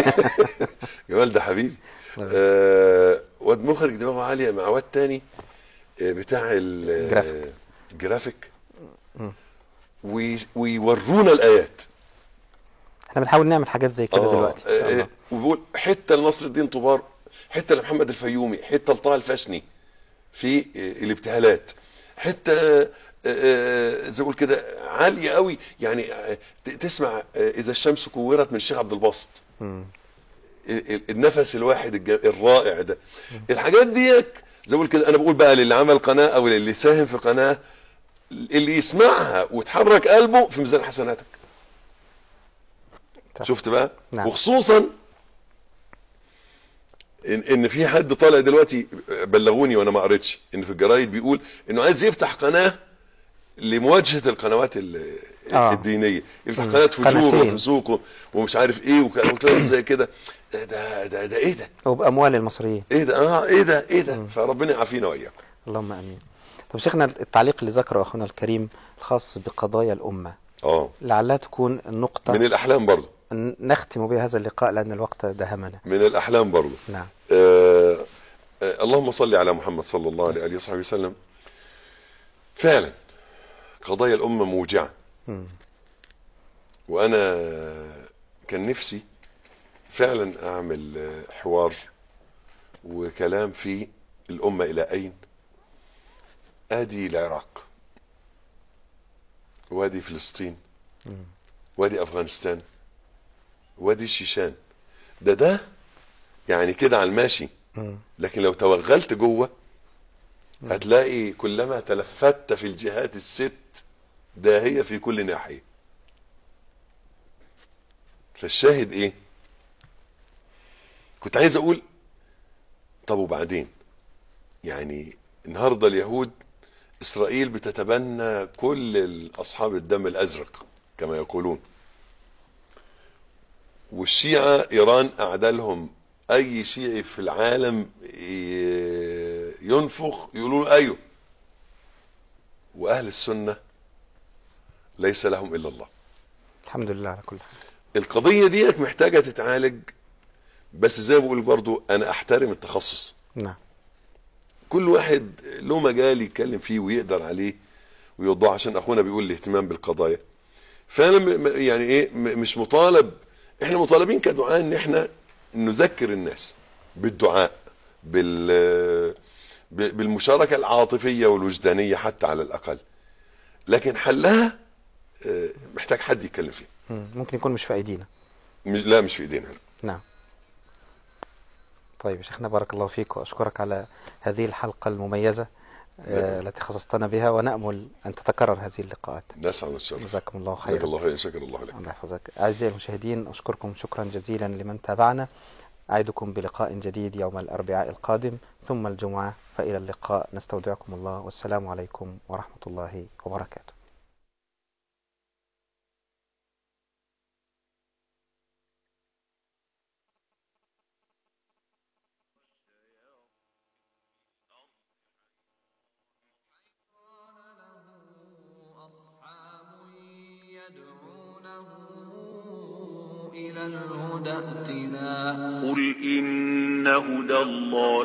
جمال ده حبيبي آه واد مخرج دماغه عاليه مع واد تاني آه، بتاع ال- الجرافيك. الجرافيك وي- ويورونا الايات احنا بنحاول نعمل حاجات زي كده آه، دلوقتي ان شاء آه، الله وبيقول حته لنصر الدين طوبار حته لمحمد الفيومي حته لطه الفاشني في آه، الابتهالات حته آه، آه، زي ما اقول كده عاليه قوي يعني آه، ت- تسمع آه، اذا الشمس كورت من الشيخ عبد الباسط ال- ال- النفس الواحد الج- الرائع ده الحاجات ديت زي ما بقول كده انا بقول بقى للي عمل قناه او للي ساهم في قناه اللي يسمعها وتحرك قلبه في ميزان حسناتك صح. شفت بقى نعم. وخصوصا ان ان في حد طالع دلوقتي بلغوني وانا ما قريتش ان في الجرايد بيقول انه عايز يفتح قناه لمواجهه القنوات ال- آه. الدينيه يفتح قناه فجور قناتين. وفسوق ومش عارف ايه وك- وكلام زي كده ده ده ده, ده ايه ده وباموال المصريين ايه ده اه ايه ده ايه ده فربنا يعافينا واياكم اللهم امين طب شيخنا التعليق اللي ذكره اخونا الكريم الخاص بقضايا الامه اه لعلها تكون النقطه من الاحلام برضه ن- نختم بها هذا اللقاء لان الوقت دهمنا من الاحلام برضه نعم آه آه اللهم صل على محمد صلى الله عليه وصحبه وسلم فعلا قضايا الأمة موجعة وأنا كان نفسي فعلا أعمل آه، حوار وكلام في الأمة إلى أين آدي العراق وادي فلسطين وادي أفغانستان وادي الشيشان ده ده يعني كده على الماشي لكن لو توغلت جوه هتلاقي كلما تلفت في الجهات الست داهية في كل ناحية فالشاهد ايه كنت عايز اقول طب وبعدين يعني النهارده اليهود اسرائيل بتتبنى كل اصحاب الدم الازرق كما يقولون والشيعة إيران أعدى لهم أي شيعي في العالم ي- ينفخ يقولوا له أيوه وأهل السنة ليس لهم إلا الله الحمد لله على كل حال القضية ديت محتاجة تتعالج بس زي ما بقول برضو أنا أحترم التخصص نعم كل واحد له مجال يتكلم فيه ويقدر عليه ويوضحه عشان اخونا بيقول الاهتمام بالقضايا فانا م- م- يعني ايه م- مش مطالب احنا مطالبين كدعاء ان احنا نذكر الناس بالدعاء بال ب- بالمشاركه العاطفيه والوجدانيه حتى على الاقل لكن حلها آه، محتاج حد يتكلم فيه مم. ممكن يكون مش في ايدينا م- لا مش في ايدينا نعم طيب يا شيخنا بارك الله فيك واشكرك على هذه الحلقه المميزه آه، التي خصصتنا بها ونامل ان تتكرر هذه اللقاءات نسعد ان شاء الله جزاكم الله جزاك خيرا الله خيرا شكر الله لك الله يحفظك أعزائي المشاهدين أشكركم شكرا جزيلا لمن تابعنا أعدكم بلقاء جديد يوم الأربعاء القادم ثم الجمعة فإلى اللقاء نستودعكم الله والسلام عليكم ورحمة الله وبركاته أصحاب يدعونه إلى الهدى ائتنا قل إن هدى الله